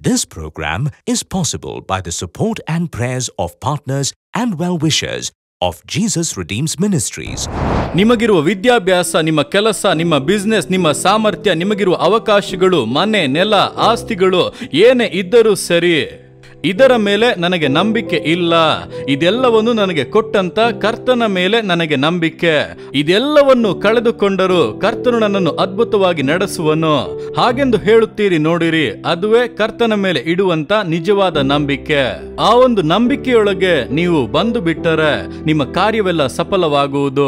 This program is possible by the support and prayers of partners and well-wishers of Jesus Redeems Ministries. ನಿಮಗಿರುವ ವಿದ್ಯಾಭ್ಯಾಸ ನಿಮ್ಮ ಕೆಲಸ ನಿಮ್ಮ business ನಿಮ್ಮ ಸಾಮರ್ಥ್ಯ ನಿಮಗಿರುವ ಅವಕಾಶಗಳು ಮನೆ ನೆಲ ಆಸ್ತಿಗಳು ಏನೇ ಇದ್ದರೂ ಸರಿ ಇದರ ಮೇಲೆ ನನಗೆ ನಂಬಿಕೆ ಇಲ್ಲ ಇದೆಲ್ಲವನ್ನು ನನಗೆ ಕೊಟ್ಟಂತ ಕರ್ತನ ಮೇಲೆ ನನಗೆ ನಂಬಿಕೆ ಇದೆಲ್ಲವನ್ನು ಕಳೆದುಕೊಂಡರೂ ಕರ್ತನು ನನ್ನನ್ನು ಅದ್ಭುತವಾಗಿ ನಡೆಸುವನು ಹಾಗೆಂದು ಹೇಳುತ್ತೀರಿ ನೋಡಿರಿ ಅದುವೇ ಕರ್ತನ ಮೇಲೆ ಇಡುವಂತ ನಿಜವಾದ ನಂಬಿಕೆ ಆ ಒಂದು ನಂಬಿಕೆಯೊಳಗೆ ನೀವು ಬಂದು ಬಿಟ್ಟರೆ ನಿಮ್ಮ ಕಾರ್ಯವೆಲ್ಲ ಸಫಲವಾಗುವುದು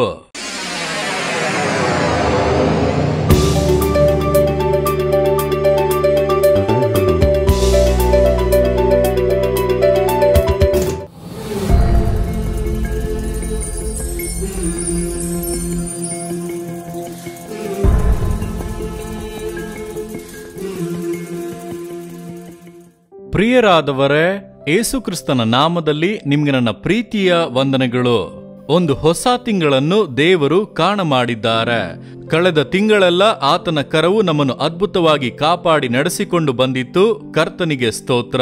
ಪ್ರಿಯರಾದವರೇ ಏಸುಕ್ರಿಸ್ತನ ನಾಮದಲ್ಲಿ ನಿಮ್ಗೆ ನನ್ನ ಪ್ರೀತಿಯ ವಂದನೆಗಳು ಒಂದು ಹೊಸ ತಿಂಗಳನ್ನು ದೇವರು ಕಾಣ ಮಾಡಿದ್ದಾರೆ ಕಳೆದ ತಿಂಗಳೆಲ್ಲ ಆತನ ಕರವು ನಮ್ಮನ್ನು ಅದ್ಭುತವಾಗಿ ಕಾಪಾಡಿ ನಡೆಸಿಕೊಂಡು ಬಂದಿತ್ತು ಕರ್ತನಿಗೆ ಸ್ತೋತ್ರ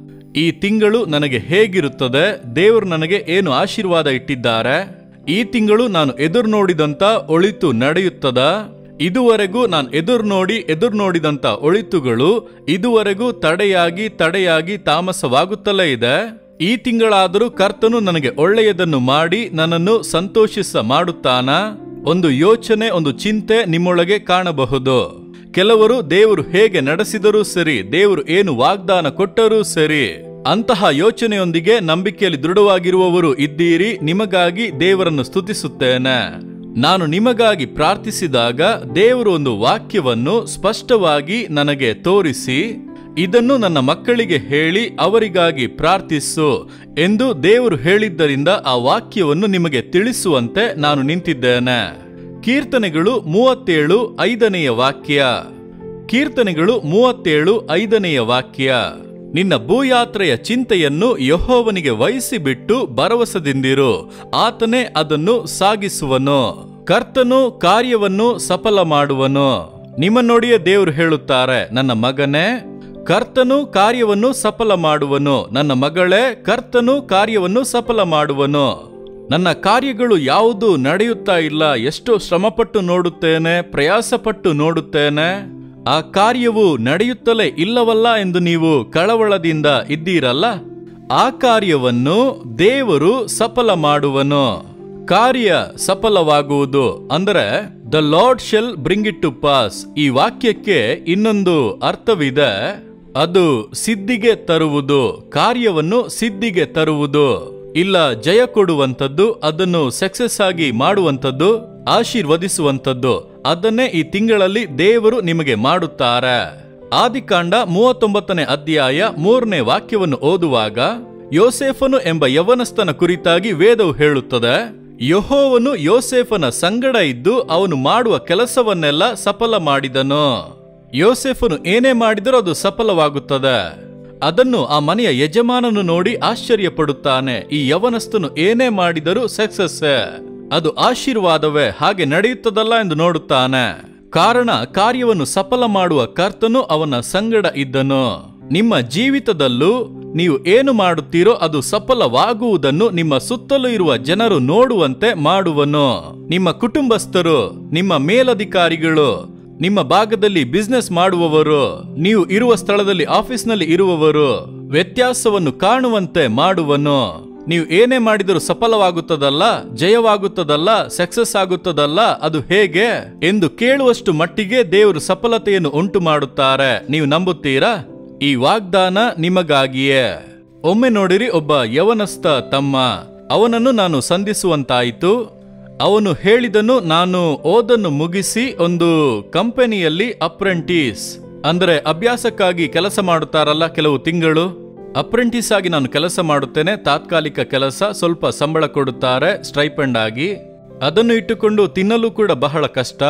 ಈ ತಿಂಗಳು ನನಗೆ ಹೇಗಿರುತ್ತದೆ ದೇವರು ನನಗೆ ಏನು ಆಶೀರ್ವಾದ ಇಟ್ಟಿದ್ದಾರೆ ಈ ತಿಂಗಳು ನಾನು ಎದುರು ನೋಡಿದಂತ ಒಳಿತು ನಡೆಯುತ್ತದ ಇದುವರೆಗೂ ನಾನು ಎದುರು ನೋಡಿ ಎದುರು ನೋಡಿದಂತ ಒಳಿತುಗಳು ಇದುವರೆಗೂ ತಡೆಯಾಗಿ ತಡೆಯಾಗಿ ತಾಮಸವಾಗುತ್ತಲೇ ಇದೆ ಈ ತಿಂಗಳಾದರೂ ಕರ್ತನು ನನಗೆ ಒಳ್ಳೆಯದನ್ನು ಮಾಡಿ ನನ್ನನ್ನು ಸಂತೋಷಿಸ ಮಾಡುತ್ತಾನ ಒಂದು ಯೋಚನೆ ಒಂದು ಚಿಂತೆ ನಿಮ್ಮೊಳಗೆ ಕಾಣಬಹುದು ಕೆಲವರು ದೇವರು ಹೇಗೆ ನಡೆಸಿದರೂ ಸರಿ ದೇವರು ಏನು ವಾಗ್ದಾನ ಕೊಟ್ಟರೂ ಸರಿ ಅಂತಹ ಯೋಚನೆಯೊಂದಿಗೆ ನಂಬಿಕೆಯಲ್ಲಿ ದೃಢವಾಗಿರುವವರು ಇದ್ದೀರಿ ನಿಮಗಾಗಿ ದೇವರನ್ನು ಸ್ತುತಿಸುತ್ತೇನೆ ನಾನು ನಿಮಗಾಗಿ ಪ್ರಾರ್ಥಿಸಿದಾಗ ದೇವರು ಒಂದು ವಾಕ್ಯವನ್ನು ಸ್ಪಷ್ಟವಾಗಿ ನನಗೆ ತೋರಿಸಿ ಇದನ್ನು ನನ್ನ ಮಕ್ಕಳಿಗೆ ಹೇಳಿ ಅವರಿಗಾಗಿ ಪ್ರಾರ್ಥಿಸು ಎಂದು ದೇವರು ಹೇಳಿದ್ದರಿಂದ ಆ ವಾಕ್ಯವನ್ನು ನಿಮಗೆ ತಿಳಿಸುವಂತೆ ನಾನು ನಿಂತಿದ್ದೇನೆ ಕೀರ್ತನೆಗಳು ಮೂವತ್ತೇಳು ಐದನೆಯ ವಾಕ್ಯ ಕೀರ್ತನೆಗಳು ಮೂವತ್ತೇಳು ಐದನೆಯ ವಾಕ್ಯ ನಿನ್ನ ಭೂಯಾತ್ರೆಯ ಚಿಂತೆಯನ್ನು ಯಹೋವನಿಗೆ ವಹಿಸಿಬಿಟ್ಟು ಭರವಸದಿಂದಿರು ಆತನೇ ಅದನ್ನು ಸಾಗಿಸುವನು ಕರ್ತನು ಕಾರ್ಯವನ್ನು ಸಫಲ ಮಾಡುವನು ನಿಮ್ಮನ್ನೊಡಿಯೇ ದೇವರು ಹೇಳುತ್ತಾರೆ ನನ್ನ ಮಗನೇ ಕರ್ತನು ಕಾರ್ಯವನ್ನು ಸಫಲ ಮಾಡುವನು ನನ್ನ ಮಗಳೇ ಕರ್ತನು ಕಾರ್ಯವನ್ನು ಸಫಲ ಮಾಡುವನು ನನ್ನ ಕಾರ್ಯಗಳು ಯಾವುದು ನಡೆಯುತ್ತಾ ಇಲ್ಲ ಎಷ್ಟೋ ಶ್ರಮಪಟ್ಟು ನೋಡುತ್ತೇನೆ ಪ್ರಯಾಸಪಟ್ಟು ನೋಡುತ್ತೇನೆ ಆ ಕಾರ್ಯವು ನಡೆಯುತ್ತಲೇ ಇಲ್ಲವಲ್ಲ ಎಂದು ನೀವು ಕಳವಳದಿಂದ ಇದ್ದೀರಲ್ಲ ಆ ಕಾರ್ಯವನ್ನು ದೇವರು ಸಫಲ ಮಾಡುವನು ಕಾರ್ಯ ಸಫಲವಾಗುವುದು ಅಂದರೆ the lord shall bring it to pass ಈ ವಾಕ್ಯಕ್ಕೆ ಇನ್ನೊಂದು ಅರ್ಥವಿದೆ ಅದು ಸಿದ್ಧಿಗೆ ತರುವುದು ಕಾರ್ಯವನ್ನು ಸಿದ್ಧಿಗೆ ತರುವುದು ಇಲ್ಲ ಜಯ ಕೊಡುವಂಥದ್ದು ಅದನ್ನು ಸಕ್ಸಸ್ ಆಗಿ ಮಾಡುವಂಥದ್ದು ಆಶೀರ್ವದಿಸುವಂಥದ್ದು ಅದನ್ನೇ ಈ ತಿಂಗಳಲ್ಲಿ ದೇವರು ನಿಮಗೆ ಮಾಡುತ್ತಾರೆ ಆದಿಕಾಂಡ ಮೂವತ್ತೊಂಬತ್ತನೇ ಅಧ್ಯಾಯ ಮೂರನೇ ವಾಕ್ಯವನ್ನು ಓದುವಾಗ ಯೋಸೇಫನು ಎಂಬ ಯವನಸ್ಥನ ಕುರಿತಾಗಿ ವೇದವು ಹೇಳುತ್ತದೆ ಯಹೋವನು ಯೋಸೇಫನ ಸಂಗಡ ಇದ್ದು ಅವನು ಮಾಡುವ ಕೆಲಸವನ್ನೆಲ್ಲ ಸಫಲ ಮಾಡಿದನು ಯೋಸೇಫನು ಏನೇ ಮಾಡಿದರೂ ಅದು ಸಫಲವಾಗುತ್ತದೆ ಅದನ್ನು ಆ ಮನೆಯ ಯಜಮಾನನು ನೋಡಿ ಆಶ್ಚರ್ಯಪಡುತ್ತಾನೆ ಈ ಯವನಸ್ಥನು ಏನೇ ಮಾಡಿದರೂ ಸಕ್ಸಸ್ ಅದು ಆಶೀರ್ವಾದವೇ ಹಾಗೆ ನಡೆಯುತ್ತದಲ್ಲ ಎಂದು ನೋಡುತ್ತಾನೆ ಕಾರಣ ಕಾರ್ಯವನ್ನು ಸಫಲ ಮಾಡುವ ಕರ್ತನು ಅವನ ಸಂಗಡ ಇದ್ದನು ನಿಮ್ಮ ಜೀವಿತದಲ್ಲೂ ನೀವು ಏನು ಮಾಡುತ್ತೀರೋ ಅದು ಸಫಲವಾಗುವುದನ್ನು ನಿಮ್ಮ ಸುತ್ತಲೂ ಇರುವ ಜನರು ನೋಡುವಂತೆ ಮಾಡುವನು ನಿಮ್ಮ ಕುಟುಂಬಸ್ಥರು ನಿಮ್ಮ ಮೇಲಧಿಕಾರಿಗಳು ನಿಮ್ಮ ಭಾಗದಲ್ಲಿ ಬಿಸ್ನೆಸ್ ಮಾಡುವವರು ನೀವು ಇರುವ ಸ್ಥಳದಲ್ಲಿ ಆಫೀಸ್ನಲ್ಲಿ ಇರುವವರು ವ್ಯತ್ಯಾಸವನ್ನು ಕಾಣುವಂತೆ ಮಾಡುವನು ನೀವು ಏನೇ ಮಾಡಿದರೂ ಸಫಲವಾಗುತ್ತದಲ್ಲ ಜಯವಾಗುತ್ತದಲ್ಲ ಸಕ್ಸಸ್ ಆಗುತ್ತದಲ್ಲ ಅದು ಹೇಗೆ ಎಂದು ಕೇಳುವಷ್ಟು ಮಟ್ಟಿಗೆ ದೇವರು ಸಫಲತೆಯನ್ನು ಉಂಟು ಮಾಡುತ್ತಾರೆ ನೀವು ನಂಬುತ್ತೀರಾ ಈ ವಾಗ್ದಾನ ನಿಮಗಾಗಿಯೇ ಒಮ್ಮೆ ನೋಡಿರಿ ಒಬ್ಬ ಯವನಸ್ಥ ತಮ್ಮ ಅವನನ್ನು ನಾನು ಸಂಧಿಸುವಂತಾಯಿತು ಅವನು ಹೇಳಿದನು ನಾನು ಓದನ್ನು ಮುಗಿಸಿ ಒಂದು ಕಂಪನಿಯಲ್ಲಿ ಅಪ್ರೆಂಟಿಸ್ ಅಂದ್ರೆ ಅಭ್ಯಾಸಕ್ಕಾಗಿ ಕೆಲಸ ಮಾಡುತ್ತಾರಲ್ಲ ಕೆಲವು ತಿಂಗಳು ಅಪ್ರೆಂಟಿಸ್ ಆಗಿ ನಾನು ಕೆಲಸ ಮಾಡುತ್ತೇನೆ ತಾತ್ಕಾಲಿಕ ಕೆಲಸ ಸ್ವಲ್ಪ ಸಂಬಳ ಕೊಡುತ್ತಾರೆ ಸ್ಟೈಪೆಂಡ್ ಆಗಿ ಅದನ್ನು ಇಟ್ಟುಕೊಂಡು ತಿನ್ನಲು ಕೂಡ ಬಹಳ ಕಷ್ಟ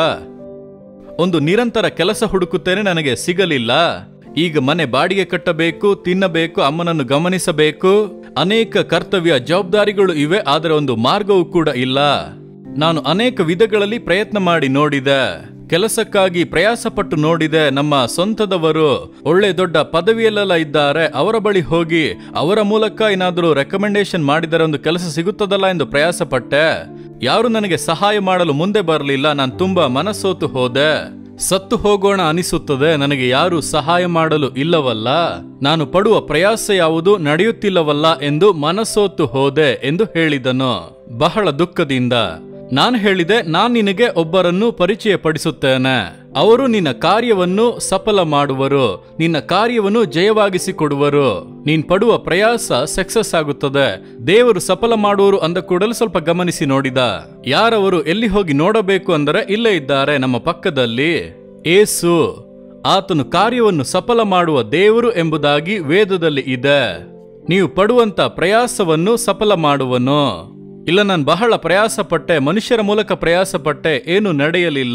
ಒಂದು ನಿರಂತರ ಕೆಲಸ ಹುಡುಕುತ್ತೇನೆ ನನಗೆ ಸಿಗಲಿಲ್ಲ ಈಗ ಮನೆ ಬಾಡಿಗೆ ಕಟ್ಟಬೇಕು ತಿನ್ನಬೇಕು ಅಮ್ಮನನ್ನು ಗಮನಿಸಬೇಕು ಅನೇಕ ಕರ್ತವ್ಯ ಜವಾಬ್ದಾರಿಗಳು ಇವೆ ಆದರೆ ಒಂದು ಮಾರ್ಗವೂ ಕೂಡ ಇಲ್ಲ ನಾನು ಅನೇಕ ವಿಧಗಳಲ್ಲಿ ಪ್ರಯತ್ನ ಮಾಡಿ ನೋಡಿದೆ ಕೆಲಸಕ್ಕಾಗಿ ಪ್ರಯಾಸಪಟ್ಟು ನೋಡಿದೆ ನಮ್ಮ ಸ್ವಂತದವರು ಒಳ್ಳೆ ದೊಡ್ಡ ಪದವಿಯಲ್ಲೆಲ್ಲ ಇದ್ದಾರೆ ಅವರ ಬಳಿ ಹೋಗಿ ಅವರ ಮೂಲಕ ಏನಾದರೂ ರೆಕಮೆಂಡೇಶನ್ ಮಾಡಿದರೆ ಒಂದು ಕೆಲಸ ಸಿಗುತ್ತದಲ್ಲ ಎಂದು ಪ್ರಯಾಸ ಪಟ್ಟೆ ಯಾರು ನನಗೆ ಸಹಾಯ ಮಾಡಲು ಮುಂದೆ ಬರಲಿಲ್ಲ ನಾನು ತುಂಬಾ ಮನಸ್ಸೋತು ಹೋದೆ ಸತ್ತು ಹೋಗೋಣ ಅನಿಸುತ್ತದೆ ನನಗೆ ಯಾರು ಸಹಾಯ ಮಾಡಲು ಇಲ್ಲವಲ್ಲ ನಾನು ಪಡುವ ಪ್ರಯಾಸ ಯಾವುದು ನಡೆಯುತ್ತಿಲ್ಲವಲ್ಲ ಎಂದು ಮನಸ್ಸೋತು ಹೋದೆ ಎಂದು ಹೇಳಿದನು ಬಹಳ ದುಃಖದಿಂದ ನಾನು ಹೇಳಿದೆ ನಾನು ನಿನಗೆ ಒಬ್ಬರನ್ನು ಪರಿಚಯ ಪಡಿಸುತ್ತೇನೆ ಅವರು ನಿನ್ನ ಕಾರ್ಯವನ್ನು ಸಫಲ ಮಾಡುವರು ನಿನ್ನ ಕಾರ್ಯವನ್ನು ಜಯವಾಗಿಸಿಕೊಡುವರು ನೀನ್ ಪಡುವ ಪ್ರಯಾಸ ಸಕ್ಸಸ್ ಆಗುತ್ತದೆ ದೇವರು ಸಫಲ ಮಾಡುವರು ಅಂದ ಕೂಡಲೇ ಸ್ವಲ್ಪ ಗಮನಿಸಿ ನೋಡಿದ ಯಾರವರು ಎಲ್ಲಿ ಹೋಗಿ ನೋಡಬೇಕು ಅಂದರೆ ಇಲ್ಲೇ ಇದ್ದಾರೆ ನಮ್ಮ ಪಕ್ಕದಲ್ಲಿ ಏಸು ಆತನು ಕಾರ್ಯವನ್ನು ಸಫಲ ಮಾಡುವ ದೇವರು ಎಂಬುದಾಗಿ ವೇದದಲ್ಲಿ ಇದೆ ನೀವು ಪಡುವಂತ ಪ್ರಯಾಸವನ್ನು ಸಫಲ ಮಾಡುವನು ಇಲ್ಲ ನಾನು ಬಹಳ ಪ್ರಯಾಸ ಪಟ್ಟೆ ಮನುಷ್ಯರ ಮೂಲಕ ಪ್ರಯಾಸ ಪಟ್ಟೆ ಏನು ನಡೆಯಲಿಲ್ಲ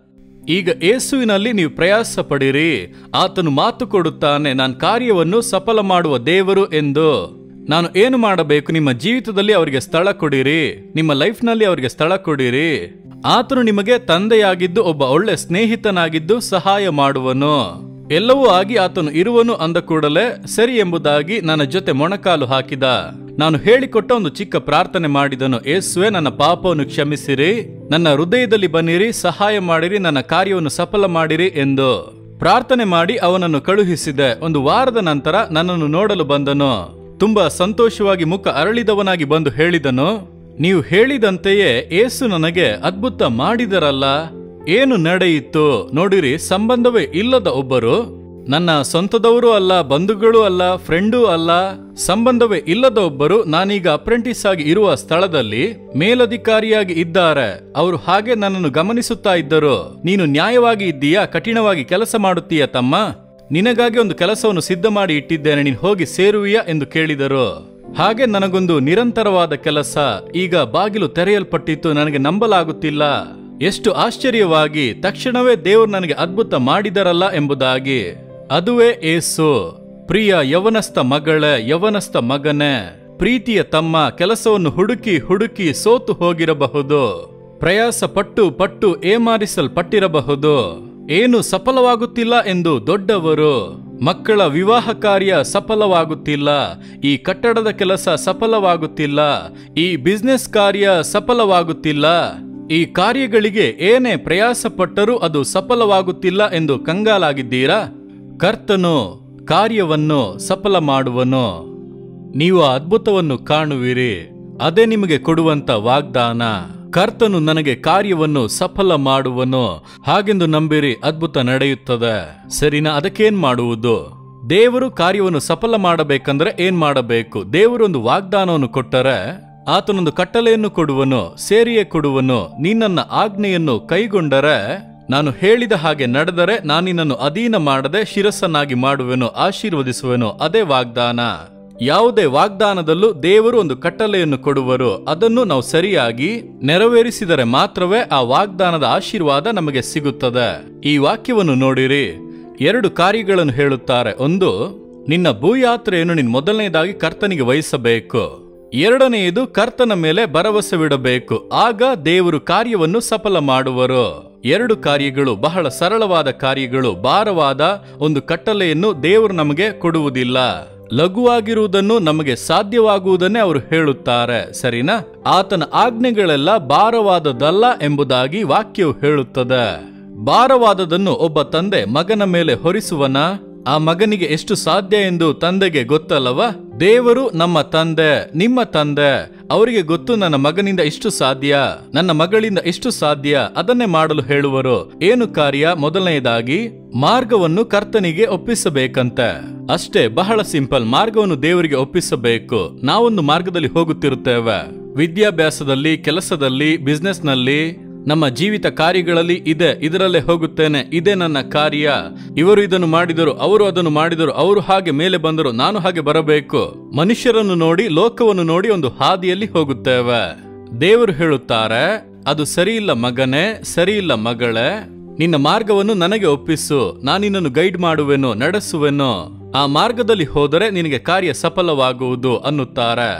ಈಗ ಏಸುವಿನಲ್ಲಿ ನೀವು ಪ್ರಯಾಸ ಪಡಿರಿ ಆತನು ಮಾತು ಕೊಡುತ್ತಾನೆ ನಾನು ಕಾರ್ಯವನ್ನು ಸಫಲ ಮಾಡುವ ದೇವರು ಎಂದು ನಾನು ಏನು ಮಾಡಬೇಕು ನಿಮ್ಮ ಜೀವಿತದಲ್ಲಿ ಅವರಿಗೆ ಸ್ಥಳ ಕೊಡಿರಿ ನಿಮ್ಮ ಲೈಫ್ನಲ್ಲಿ ಅವರಿಗೆ ಸ್ಥಳ ಕೊಡಿರಿ ಆತನು ನಿಮಗೆ ತಂದೆಯಾಗಿದ್ದು ಒಬ್ಬ ಒಳ್ಳೆ ಸ್ನೇಹಿತನಾಗಿದ್ದು ಸಹಾಯ ಮಾಡುವನು ಎಲ್ಲವೂ ಆಗಿ ಆತನು ಇರುವನು ಅಂದ ಕೂಡಲೇ ಸರಿ ಎಂಬುದಾಗಿ ನನ್ನ ಜೊತೆ ಮೊಣಕಾಲು ಹಾಕಿದ ನಾನು ಹೇಳಿಕೊಟ್ಟ ಒಂದು ಚಿಕ್ಕ ಪ್ರಾರ್ಥನೆ ಮಾಡಿದನು ಏಸುವೆ ನನ್ನ ಪಾಪವನ್ನು ಕ್ಷಮಿಸಿರಿ ನನ್ನ ಹೃದಯದಲ್ಲಿ ಬನ್ನಿರಿ ಸಹಾಯ ಮಾಡಿರಿ ನನ್ನ ಕಾರ್ಯವನ್ನು ಸಫಲ ಮಾಡಿರಿ ಎಂದು ಪ್ರಾರ್ಥನೆ ಮಾಡಿ ಅವನನ್ನು ಕಳುಹಿಸಿದೆ ಒಂದು ವಾರದ ನಂತರ ನನ್ನನ್ನು ನೋಡಲು ಬಂದನು ತುಂಬಾ ಸಂತೋಷವಾಗಿ ಮುಖ ಅರಳಿದವನಾಗಿ ಬಂದು ಹೇಳಿದನು ನೀವು ಹೇಳಿದಂತೆಯೇ ಏಸು ನನಗೆ ಅದ್ಭುತ ಮಾಡಿದರಲ್ಲ ಏನು ನಡೆಯಿತು ನೋಡಿರಿ ಸಂಬಂಧವೇ ಇಲ್ಲದ ಒಬ್ಬರು ನನ್ನ ಸ್ವಂತದವರು ಅಲ್ಲ ಬಂಧುಗಳು ಅಲ್ಲ ಫ್ರೆಂಡೂ ಅಲ್ಲ ಸಂಬಂಧವೇ ಇಲ್ಲದ ಒಬ್ಬರು ನಾನೀಗ ಅಪ್ರೆಂಟಿಸ್ ಆಗಿ ಇರುವ ಸ್ಥಳದಲ್ಲಿ ಮೇಲಧಿಕಾರಿಯಾಗಿ ಇದ್ದಾರೆ ಅವರು ಹಾಗೆ ನನ್ನನ್ನು ಗಮನಿಸುತ್ತಾ ಇದ್ದರು ನೀನು ನ್ಯಾಯವಾಗಿ ಇದ್ದೀಯಾ ಕಠಿಣವಾಗಿ ಕೆಲಸ ಮಾಡುತ್ತೀಯ ತಮ್ಮ ನಿನಗಾಗಿ ಒಂದು ಕೆಲಸವನ್ನು ಸಿದ್ಧ ಮಾಡಿ ಇಟ್ಟಿದ್ದೇನೆ ನೀನು ಹೋಗಿ ಸೇರುವಿಯಾ ಎಂದು ಕೇಳಿದರು ಹಾಗೆ ನನಗೊಂದು ನಿರಂತರವಾದ ಕೆಲಸ ಈಗ ಬಾಗಿಲು ತೆರೆಯಲ್ಪಟ್ಟಿತ್ತು ನನಗೆ ನಂಬಲಾಗುತ್ತಿಲ್ಲ ಎಷ್ಟು ಆಶ್ಚರ್ಯವಾಗಿ ತಕ್ಷಣವೇ ದೇವರು ನನಗೆ ಅದ್ಭುತ ಮಾಡಿದರಲ್ಲ ಎಂಬುದಾಗಿ ಅದುವೇ ಏಸು ಪ್ರಿಯ ಯವನಸ್ಥ ಮಗಳೇ ಯವನಸ್ಥ ಮಗನೇ ಪ್ರೀತಿಯ ತಮ್ಮ ಕೆಲಸವನ್ನು ಹುಡುಕಿ ಹುಡುಕಿ ಸೋತು ಹೋಗಿರಬಹುದು ಪ್ರಯಾಸ ಪಟ್ಟು ಪಟ್ಟು ಏಮಾರಿಸಲ್ಪಟ್ಟಿರಬಹುದು ಏನು ಸಫಲವಾಗುತ್ತಿಲ್ಲ ಎಂದು ದೊಡ್ಡವರು ಮಕ್ಕಳ ವಿವಾಹ ಕಾರ್ಯ ಸಫಲವಾಗುತ್ತಿಲ್ಲ ಈ ಕಟ್ಟಡದ ಕೆಲಸ ಸಫಲವಾಗುತ್ತಿಲ್ಲ ಈ ಬಿಸ್ನೆಸ್ ಕಾರ್ಯ ಸಫಲವಾಗುತ್ತಿಲ್ಲ ಈ ಕಾರ್ಯಗಳಿಗೆ ಏನೇ ಪ್ರಯಾಸ ಪಟ್ಟರೂ ಅದು ಸಫಲವಾಗುತ್ತಿಲ್ಲ ಎಂದು ಕಂಗಾಲಾಗಿದ್ದೀರಾ ಕರ್ತನು ಕಾರ್ಯವನ್ನು ಸಫಲ ಮಾಡುವನು ನೀವು ಆ ಅದ್ಭುತವನ್ನು ಕಾಣುವಿರಿ ಅದೇ ನಿಮಗೆ ಕೊಡುವಂತ ವಾಗ್ದಾನ ಕರ್ತನು ನನಗೆ ಕಾರ್ಯವನ್ನು ಸಫಲ ಮಾಡುವನು ಹಾಗೆಂದು ನಂಬಿರಿ ಅದ್ಭುತ ನಡೆಯುತ್ತದೆ ಸರಿನಾ ಅದಕ್ಕೇನ್ ಮಾಡುವುದು ದೇವರು ಕಾರ್ಯವನ್ನು ಸಫಲ ಮಾಡಬೇಕಂದ್ರೆ ಏನ್ ಮಾಡಬೇಕು ದೇವರು ಒಂದು ವಾಗ್ದಾನವನ್ನು ಕೊಟ್ಟರೆ ಆತನೊಂದು ಕಟ್ಟಲೆಯನ್ನು ಕೊಡುವನು ಸೇರಿಯೇ ಕೊಡುವನು ನೀನನ್ನ ಆಜ್ಞೆಯನ್ನು ಕೈಗೊಂಡರೆ ನಾನು ಹೇಳಿದ ಹಾಗೆ ನಡೆದರೆ ನಾನಿನ್ನನ್ನು ಅಧೀನ ಮಾಡದೆ ಶಿರಸ್ಸನ್ನಾಗಿ ಮಾಡುವೆನು ಆಶೀರ್ವದಿಸುವೆನು ಅದೇ ವಾಗ್ದಾನ ಯಾವುದೇ ವಾಗ್ದಾನದಲ್ಲೂ ದೇವರು ಒಂದು ಕಟ್ಟಲೆಯನ್ನು ಕೊಡುವರು ಅದನ್ನು ನಾವು ಸರಿಯಾಗಿ ನೆರವೇರಿಸಿದರೆ ಮಾತ್ರವೇ ಆ ವಾಗ್ದಾನದ ಆಶೀರ್ವಾದ ನಮಗೆ ಸಿಗುತ್ತದೆ ಈ ವಾಕ್ಯವನ್ನು ನೋಡಿರಿ ಎರಡು ಕಾರ್ಯಗಳನ್ನು ಹೇಳುತ್ತಾರೆ ಒಂದು ನಿನ್ನ ಭೂಯಾತ್ರೆಯನ್ನು ನೀನು ಮೊದಲನೇದಾಗಿ ಕರ್ತನಿಗೆ ವಹಿಸಬೇಕು ಎರಡನೆಯದು ಕರ್ತನ ಮೇಲೆ ಭರವಸೆವಿಡಬೇಕು ಆಗ ದೇವರು ಕಾರ್ಯವನ್ನು ಸಫಲ ಮಾಡುವರು ಎರಡು ಕಾರ್ಯಗಳು ಬಹಳ ಸರಳವಾದ ಕಾರ್ಯಗಳು ಭಾರವಾದ ಒಂದು ಕಟ್ಟಲೆಯನ್ನು ದೇವರು ನಮಗೆ ಕೊಡುವುದಿಲ್ಲ ಲಘುವಾಗಿರುವುದನ್ನು ನಮಗೆ ಸಾಧ್ಯವಾಗುವುದನ್ನೇ ಅವರು ಹೇಳುತ್ತಾರೆ ಸರಿನಾ ಆತನ ಆಜ್ಞೆಗಳೆಲ್ಲ ಭಾರವಾದದಲ್ಲ ಎಂಬುದಾಗಿ ವಾಕ್ಯವು ಹೇಳುತ್ತದೆ ಭಾರವಾದದನ್ನು ಒಬ್ಬ ತಂದೆ ಮಗನ ಮೇಲೆ ಹೊರಿಸುವನ ಆ ಮಗನಿಗೆ ಎಷ್ಟು ಸಾಧ್ಯ ಎಂದು ತಂದೆಗೆ ಗೊತ್ತಲ್ಲವ ದೇವರು ನಮ್ಮ ತಂದೆ ನಿಮ್ಮ ತಂದೆ ಅವರಿಗೆ ಗೊತ್ತು ನನ್ನ ಮಗನಿಂದ ಇಷ್ಟು ಸಾಧ್ಯ ನನ್ನ ಮಗಳಿಂದ ಇಷ್ಟು ಸಾಧ್ಯ ಅದನ್ನೇ ಮಾಡಲು ಹೇಳುವರು ಏನು ಕಾರ್ಯ ಮೊದಲನೆಯದಾಗಿ ಮಾರ್ಗವನ್ನು ಕರ್ತನಿಗೆ ಒಪ್ಪಿಸಬೇಕಂತೆ ಅಷ್ಟೇ ಬಹಳ ಸಿಂಪಲ್ ಮಾರ್ಗವನ್ನು ದೇವರಿಗೆ ಒಪ್ಪಿಸಬೇಕು ನಾವೊಂದು ಮಾರ್ಗದಲ್ಲಿ ಹೋಗುತ್ತಿರುತ್ತೇವೆ ವಿದ್ಯಾಭ್ಯಾಸದಲ್ಲಿ ಕೆಲಸದಲ್ಲಿ ಬಿಸ್ನೆಸ್ನಲ್ಲಿ ನಮ್ಮ ಜೀವಿತ ಕಾರ್ಯಗಳಲ್ಲಿ ಇದೆ ಇದರಲ್ಲೇ ಹೋಗುತ್ತೇನೆ ಇದೇ ನನ್ನ ಕಾರ್ಯ ಇವರು ಇದನ್ನು ಮಾಡಿದರು ಅವರು ಅದನ್ನು ಮಾಡಿದರು ಅವರು ಹಾಗೆ ಮೇಲೆ ಬಂದರು ನಾನು ಹಾಗೆ ಬರಬೇಕು ಮನುಷ್ಯರನ್ನು ನೋಡಿ ಲೋಕವನ್ನು ನೋಡಿ ಒಂದು ಹಾದಿಯಲ್ಲಿ ಹೋಗುತ್ತೇವೆ ದೇವರು ಹೇಳುತ್ತಾರೆ ಅದು ಸರಿಯಿಲ್ಲ ಮಗನೇ ಸರಿಯಿಲ್ಲ ಮಗಳೇ ನಿನ್ನ ಮಾರ್ಗವನ್ನು ನನಗೆ ಒಪ್ಪಿಸು ನಾನಿನ್ನನ್ನು ಗೈಡ್ ಮಾಡುವೆನು ನಡೆಸುವೆನು ಆ ಮಾರ್ಗದಲ್ಲಿ ಹೋದರೆ ನಿನಗೆ ಕಾರ್ಯ ಸಫಲವಾಗುವುದು ಅನ್ನುತ್ತಾರೆ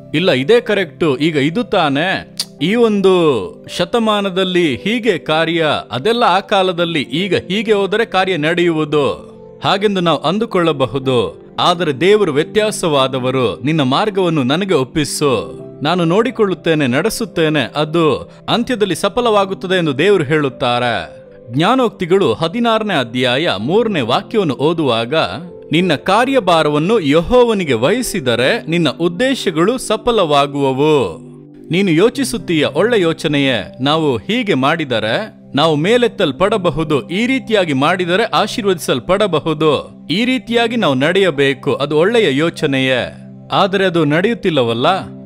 ಇಲ್ಲ ಇದೇ ಕರೆಕ್ಟು ಈಗ ಇದು ತಾನೇ ಈ ಒಂದು ಶತಮಾನದಲ್ಲಿ ಹೀಗೆ ಕಾರ್ಯ ಅದೆಲ್ಲ ಆ ಕಾಲದಲ್ಲಿ ಈಗ ಹೀಗೆ ಹೋದರೆ ಕಾರ್ಯ ನಡೆಯುವುದು ಹಾಗೆಂದು ನಾವು ಅಂದುಕೊಳ್ಳಬಹುದು ಆದರೆ ದೇವರು ವ್ಯತ್ಯಾಸವಾದವರು ನಿನ್ನ ಮಾರ್ಗವನ್ನು ನನಗೆ ಒಪ್ಪಿಸು ನಾನು ನೋಡಿಕೊಳ್ಳುತ್ತೇನೆ ನಡೆಸುತ್ತೇನೆ ಅದು ಅಂತ್ಯದಲ್ಲಿ ಸಫಲವಾಗುತ್ತದೆ ಎಂದು ದೇವರು ಹೇಳುತ್ತಾರೆ ಜ್ಞಾನೋಕ್ತಿಗಳು ಹದಿನಾರನೇ ಅಧ್ಯಾಯ ಮೂರನೇ ವಾಕ್ಯವನ್ನು ಓದುವಾಗ ನಿನ್ನ ಕಾರ್ಯಭಾರವನ್ನು ಯಹೋವನಿಗೆ ವಹಿಸಿದರೆ ನಿನ್ನ ಉದ್ದೇಶಗಳು ಸಫಲವಾಗುವವು ನೀನು ಯೋಚಿಸುತ್ತೀಯ ಒಳ್ಳೆ ಯೋಚನೆಯೇ ನಾವು ಹೀಗೆ ಮಾಡಿದರೆ ನಾವು ಮೇಲೆತ್ತಲ್ಪಡಬಹುದು ಈ ರೀತಿಯಾಗಿ ಮಾಡಿದರೆ ಆಶೀರ್ವದಿಸಲ್ಪಡಬಹುದು ಈ ರೀತಿಯಾಗಿ ನಾವು ನಡೆಯಬೇಕು ಅದು ಒಳ್ಳೆಯ ಯೋಚನೆಯೇ ಆದರೆ ಅದು ನಡೆಯುತ್ತಿಲ್ಲವಲ್ಲ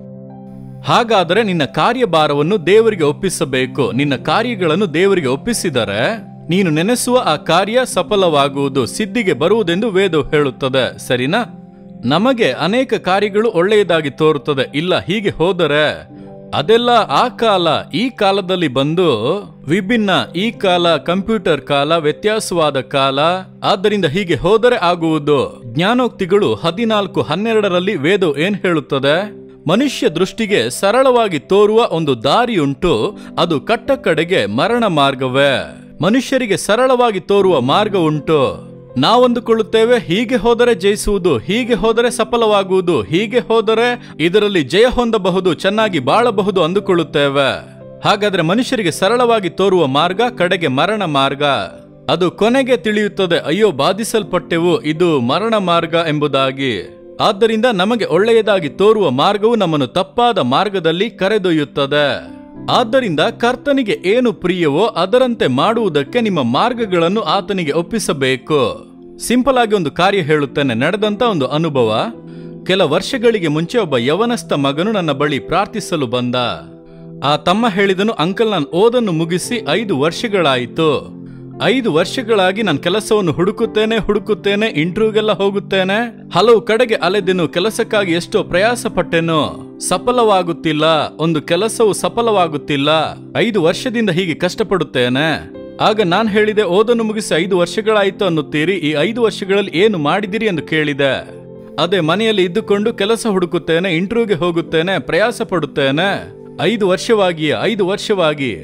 ಹಾಗಾದರೆ ನಿನ್ನ ಕಾರ್ಯಭಾರವನ್ನು ದೇವರಿಗೆ ಒಪ್ಪಿಸಬೇಕು ನಿನ್ನ ಕಾರ್ಯಗಳನ್ನು ದೇವರಿಗೆ ಒಪ್ಪಿಸಿದರೆ ನೀನು ನೆನೆಸುವ ಆ ಕಾರ್ಯ ಸಫಲವಾಗುವುದು ಸಿದ್ಧಿಗೆ ಬರುವುದೆಂದು ವೇದವು ಹೇಳುತ್ತದೆ ಸರಿನಾ ನಮಗೆ ಅನೇಕ ಕಾರ್ಯಗಳು ಒಳ್ಳೆಯದಾಗಿ ತೋರುತ್ತದೆ ಇಲ್ಲ ಹೀಗೆ ಹೋದರೆ ಅದೆಲ್ಲ ಆ ಕಾಲ ಈ ಕಾಲದಲ್ಲಿ ಬಂದು ವಿಭಿನ್ನ ಈ ಕಾಲ ಕಂಪ್ಯೂಟರ್ ಕಾಲ ವ್ಯತ್ಯಾಸವಾದ ಕಾಲ ಆದ್ದರಿಂದ ಹೀಗೆ ಹೋದರೆ ಆಗುವುದು ಜ್ಞಾನೋಕ್ತಿಗಳು ಹದಿನಾಲ್ಕು ಹನ್ನೆರಡರಲ್ಲಿ ವೇದವು ಏನ್ ಹೇಳುತ್ತದೆ ಮನುಷ್ಯ ದೃಷ್ಟಿಗೆ ಸರಳವಾಗಿ ತೋರುವ ಒಂದು ದಾರಿಯುಂಟು ಅದು ಕಟ್ಟ ಕಡೆಗೆ ಮರಣ ಮಾರ್ಗವೇ ಮನುಷ್ಯರಿಗೆ ಸರಳವಾಗಿ ತೋರುವ ಮಾರ್ಗ ಉಂಟು ನಾವಂದುಕೊಳ್ಳುತ್ತೇವೆ ಹೀಗೆ ಹೋದರೆ ಜಯಿಸುವುದು ಹೀಗೆ ಹೋದರೆ ಸಫಲವಾಗುವುದು ಹೀಗೆ ಹೋದರೆ ಇದರಲ್ಲಿ ಜಯ ಹೊಂದಬಹುದು ಚೆನ್ನಾಗಿ ಬಾಳಬಹುದು ಅಂದುಕೊಳ್ಳುತ್ತೇವೆ ಹಾಗಾದ್ರೆ ಮನುಷ್ಯರಿಗೆ ಸರಳವಾಗಿ ತೋರುವ ಮಾರ್ಗ ಕಡೆಗೆ ಮರಣ ಮಾರ್ಗ ಅದು ಕೊನೆಗೆ ತಿಳಿಯುತ್ತದೆ ಅಯ್ಯೋ ಬಾಧಿಸಲ್ಪಟ್ಟೆವು ಇದು ಮರಣ ಮಾರ್ಗ ಎಂಬುದಾಗಿ ಆದ್ದರಿಂದ ನಮಗೆ ಒಳ್ಳೆಯದಾಗಿ ತೋರುವ ಮಾರ್ಗವು ನಮ್ಮನ್ನು ತಪ್ಪಾದ ಮಾರ್ಗದಲ್ಲಿ ಕರೆದೊಯ್ಯುತ್ತದೆ ಆದ್ದರಿಂದ ಕರ್ತನಿಗೆ ಏನು ಪ್ರಿಯವೋ ಅದರಂತೆ ಮಾಡುವುದಕ್ಕೆ ನಿಮ್ಮ ಮಾರ್ಗಗಳನ್ನು ಆತನಿಗೆ ಒಪ್ಪಿಸಬೇಕು ಸಿಂಪಲ್ ಆಗಿ ಒಂದು ಕಾರ್ಯ ಹೇಳುತ್ತೇನೆ ನಡೆದಂತ ಒಂದು ಅನುಭವ ಕೆಲ ವರ್ಷಗಳಿಗೆ ಮುಂಚೆ ಒಬ್ಬ ಯವನಸ್ಥ ಮಗನು ನನ್ನ ಬಳಿ ಪ್ರಾರ್ಥಿಸಲು ಬಂದ ಆ ತಮ್ಮ ಹೇಳಿದನು ಅಂಕಲ್ ನಾನು ಓದನ್ನು ಮುಗಿಸಿ ಐದು ವರ್ಷಗಳಾಯಿತು ಐದು ವರ್ಷಗಳಾಗಿ ನಾನು ಕೆಲಸವನ್ನು ಹುಡುಕುತ್ತೇನೆ ಹುಡುಕುತ್ತೇನೆ ಇಂಟರ್ವ್ಯೂಗೆಲ್ಲ ಹೋಗುತ್ತೇನೆ ಹಲವು ಕಡೆಗೆ ಅಲೆದೆನು ಕೆಲಸಕ್ಕಾಗಿ ಎಷ್ಟೋ ಪ್ರಯಾಸ ಪಟ್ಟೆನು ಸಫಲವಾಗುತ್ತಿಲ್ಲ ಒಂದು ಕೆಲಸವು ಸಫಲವಾಗುತ್ತಿಲ್ಲ ಐದು ವರ್ಷದಿಂದ ಹೀಗೆ ಕಷ್ಟಪಡುತ್ತೇನೆ ಆಗ ನಾನು ಹೇಳಿದೆ ಓದನ್ನು ಮುಗಿಸಿ ಐದು ವರ್ಷಗಳಾಯಿತು ಅನ್ನುತ್ತೀರಿ ಈ ಐದು ವರ್ಷಗಳಲ್ಲಿ ಏನು ಮಾಡಿದಿರಿ ಎಂದು ಕೇಳಿದೆ ಅದೇ ಮನೆಯಲ್ಲಿ ಇದ್ದುಕೊಂಡು ಕೆಲಸ ಹುಡುಕುತ್ತೇನೆ ಇಂಟರ್ವ್ಯೂಗೆ ಹೋಗುತ್ತೇನೆ ಪ್ರಯಾಸ ಪಡುತ್ತೇನೆ ಐದು ವರ್ಷವಾಗಿ ಐದು ವರ್ಷವಾಗಿ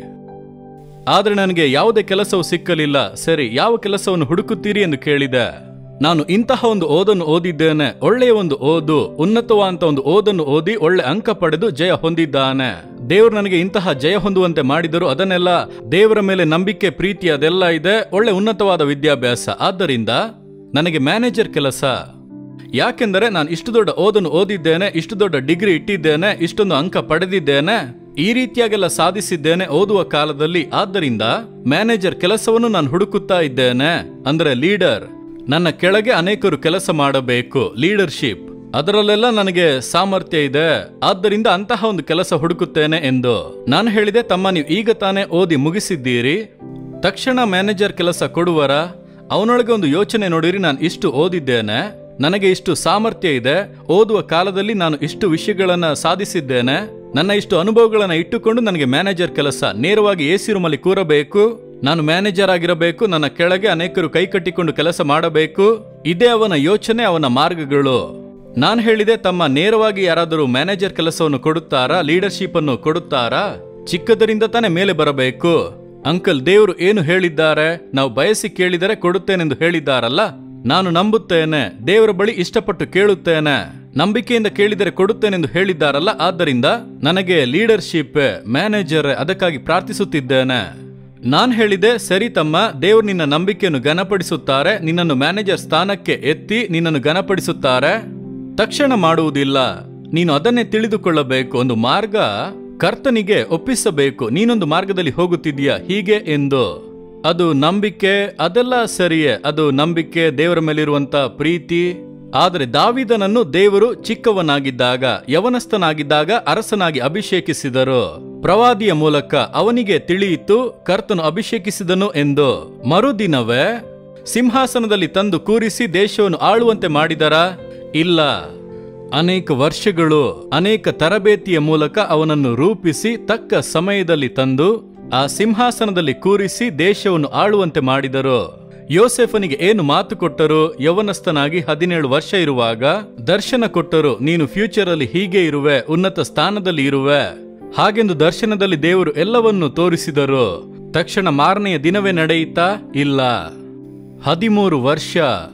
ಆದ್ರೆ ನನಗೆ ಯಾವುದೇ ಕೆಲಸವು ಸಿಕ್ಕಲಿಲ್ಲ ಸರಿ ಯಾವ ಕೆಲಸವನ್ನು ಹುಡುಕುತ್ತೀರಿ ಎಂದು ಕೇಳಿದೆ ನಾನು ಇಂತಹ ಒಂದು ಓದನ್ನು ಓದಿದ್ದೇನೆ ಒಳ್ಳೆಯ ಒಂದು ಓದು ಉನ್ನತವಾದಂತ ಒಂದು ಓದನ್ನು ಓದಿ ಒಳ್ಳೆ ಅಂಕ ಪಡೆದು ಜಯ ಹೊಂದಿದ್ದಾನೆ ದೇವರು ನನಗೆ ಇಂತಹ ಜಯ ಹೊಂದುವಂತೆ ಮಾಡಿದರು ಅದನ್ನೆಲ್ಲ ದೇವರ ಮೇಲೆ ನಂಬಿಕೆ ಪ್ರೀತಿ ಅದೆಲ್ಲ ಇದೆ ಒಳ್ಳೆ ಉನ್ನತವಾದ ವಿದ್ಯಾಭ್ಯಾಸ ಆದ್ದರಿಂದ ನನಗೆ ಮ್ಯಾನೇಜರ್ ಕೆಲಸ ಯಾಕೆಂದರೆ ನಾನು ಇಷ್ಟು ದೊಡ್ಡ ಓದನ್ನು ಓದಿದ್ದೇನೆ ಇಷ್ಟು ದೊಡ್ಡ ಡಿಗ್ರಿ ಇಟ್ಟಿದ್ದೇನೆ ಇಷ್ಟೊಂದು ಅಂಕ ಪಡೆದಿದ್ದೇನೆ ಈ ರೀತಿಯಾಗೆಲ್ಲ ಸಾಧಿಸಿದ್ದೇನೆ ಓದುವ ಕಾಲದಲ್ಲಿ ಆದ್ದರಿಂದ ಮ್ಯಾನೇಜರ್ ಕೆಲಸವನ್ನು ನಾನು ಹುಡುಕುತ್ತಾ ಇದ್ದೇನೆ ಅಂದ್ರೆ ಲೀಡರ್ ನನ್ನ ಕೆಳಗೆ ಅನೇಕರು ಕೆಲಸ ಮಾಡಬೇಕು ಲೀಡರ್ಶಿಪ್ ಅದರಲ್ಲೆಲ್ಲ ನನಗೆ ಸಾಮರ್ಥ್ಯ ಇದೆ ಆದ್ದರಿಂದ ಅಂತಹ ಒಂದು ಕೆಲಸ ಹುಡುಕುತ್ತೇನೆ ಎಂದು ನಾನು ಹೇಳಿದೆ ತಮ್ಮ ನೀವು ಈಗ ತಾನೇ ಓದಿ ಮುಗಿಸಿದ್ದೀರಿ ತಕ್ಷಣ ಮ್ಯಾನೇಜರ್ ಕೆಲಸ ಕೊಡುವರ ಅವನೊಳಗೆ ಒಂದು ಯೋಚನೆ ನೋಡಿರಿ ನಾನು ಇಷ್ಟು ಓದಿದ್ದೇನೆ ನನಗೆ ಇಷ್ಟು ಸಾಮರ್ಥ್ಯ ಇದೆ ಓದುವ ಕಾಲದಲ್ಲಿ ನಾನು ಇಷ್ಟು ವಿಷಯಗಳನ್ನ ಸಾಧಿಸಿದ್ದೇನೆ ನನ್ನ ಇಷ್ಟು ಅನುಭವಗಳನ್ನ ಇಟ್ಟುಕೊಂಡು ನನಗೆ ಮ್ಯಾನೇಜರ್ ಕೆಲಸ ನೇರವಾಗಿ ಎಸಿ ರೂಮಲ್ಲಿ ಕೂರಬೇಕು ನಾನು ಮ್ಯಾನೇಜರ್ ಆಗಿರಬೇಕು ನನ್ನ ಕೆಳಗೆ ಅನೇಕರು ಕೈ ಕಟ್ಟಿಕೊಂಡು ಕೆಲಸ ಮಾಡಬೇಕು ಇದೇ ಅವನ ಯೋಚನೆ ಅವನ ಮಾರ್ಗಗಳು ನಾನು ಹೇಳಿದೆ ತಮ್ಮ ನೇರವಾಗಿ ಯಾರಾದರೂ ಮ್ಯಾನೇಜರ್ ಕೆಲಸವನ್ನು ಕೊಡುತ್ತಾರಾ ಲೀಡರ್ಶಿಪ್ ಅನ್ನು ಕೊಡುತ್ತಾರಾ ಚಿಕ್ಕದರಿಂದ ತಾನೇ ಮೇಲೆ ಬರಬೇಕು ಅಂಕಲ್ ದೇವರು ಏನು ಹೇಳಿದ್ದಾರೆ ನಾವು ಬಯಸಿ ಕೇಳಿದರೆ ಕೊಡುತ್ತೇನೆಂದು ಹೇಳಿದ್ದಾರಲ್ಲ ನಾನು ನಂಬುತ್ತೇನೆ ದೇವರ ಬಳಿ ಇಷ್ಟಪಟ್ಟು ಕೇಳುತ್ತೇನೆ ನಂಬಿಕೆಯಿಂದ ಕೇಳಿದರೆ ಕೊಡುತ್ತೇನೆಂದು ಹೇಳಿದ್ದಾರಲ್ಲ ಆದ್ದರಿಂದ ನನಗೆ ಲೀಡರ್ಶಿಪ್ ಮ್ಯಾನೇಜರ್ ಅದಕ್ಕಾಗಿ ಪ್ರಾರ್ಥಿಸುತ್ತಿದ್ದೇನೆ ನಾನ್ ಹೇಳಿದೆ ಸರಿ ತಮ್ಮ ದೇವರು ನಿನ್ನ ನಂಬಿಕೆಯನ್ನು ಘನಪಡಿಸುತ್ತಾರೆ ನಿನ್ನನ್ನು ಮ್ಯಾನೇಜರ್ ಸ್ಥಾನಕ್ಕೆ ಎತ್ತಿ ನಿನ್ನನ್ನು ಘನಪಡಿಸುತ್ತಾರೆ ತಕ್ಷಣ ಮಾಡುವುದಿಲ್ಲ ನೀನು ಅದನ್ನೇ ತಿಳಿದುಕೊಳ್ಳಬೇಕು ಒಂದು ಮಾರ್ಗ ಕರ್ತನಿಗೆ ಒಪ್ಪಿಸಬೇಕು ನೀನೊಂದು ಮಾರ್ಗದಲ್ಲಿ ಹೋಗುತ್ತಿದೀಯ ಹೀಗೆ ಎಂದು ಅದು ನಂಬಿಕೆ ಅದೆಲ್ಲ ಸರಿಯೇ ಅದು ನಂಬಿಕೆ ದೇವರ ಮೇಲಿರುವಂತ ಪ್ರೀತಿ ಆದರೆ ದಾವಿದನನ್ನು ದೇವರು ಚಿಕ್ಕವನಾಗಿದ್ದಾಗ ಯವನಸ್ಥನಾಗಿದ್ದಾಗ ಅರಸನಾಗಿ ಅಭಿಷೇಕಿಸಿದರು ಪ್ರವಾದಿಯ ಮೂಲಕ ಅವನಿಗೆ ತಿಳಿಯಿತು ಕರ್ತನು ಅಭಿಷೇಕಿಸಿದನು ಎಂದು ಮರುದಿನವೇ ಸಿಂಹಾಸನದಲ್ಲಿ ತಂದು ಕೂರಿಸಿ ದೇಶವನ್ನು ಆಳುವಂತೆ ಮಾಡಿದರ ಇಲ್ಲ ಅನೇಕ ವರ್ಷಗಳು ಅನೇಕ ತರಬೇತಿಯ ಮೂಲಕ ಅವನನ್ನು ರೂಪಿಸಿ ತಕ್ಕ ಸಮಯದಲ್ಲಿ ತಂದು ಆ ಸಿಂಹಾಸನದಲ್ಲಿ ಕೂರಿಸಿ ದೇಶವನ್ನು ಆಳುವಂತೆ ಮಾಡಿದರು ಯೋಸೆಫನಿಗೆ ಏನು ಮಾತು ಕೊಟ್ಟರು ಯವನಸ್ಥನಾಗಿ ಹದಿನೇಳು ವರ್ಷ ಇರುವಾಗ ದರ್ಶನ ಕೊಟ್ಟರು ನೀನು ಫ್ಯೂಚರ್ ಅಲ್ಲಿ ಹೀಗೆ ಇರುವೆ ಉನ್ನತ ಸ್ಥಾನದಲ್ಲಿ ಇರುವೆ ಹಾಗೆಂದು ದರ್ಶನದಲ್ಲಿ ದೇವರು ಎಲ್ಲವನ್ನೂ ತೋರಿಸಿದರು ತಕ್ಷಣ ಮಾರನೆಯ ದಿನವೇ ನಡೆಯಿತಾ ಇಲ್ಲ ಹದಿಮೂರು ವರ್ಷ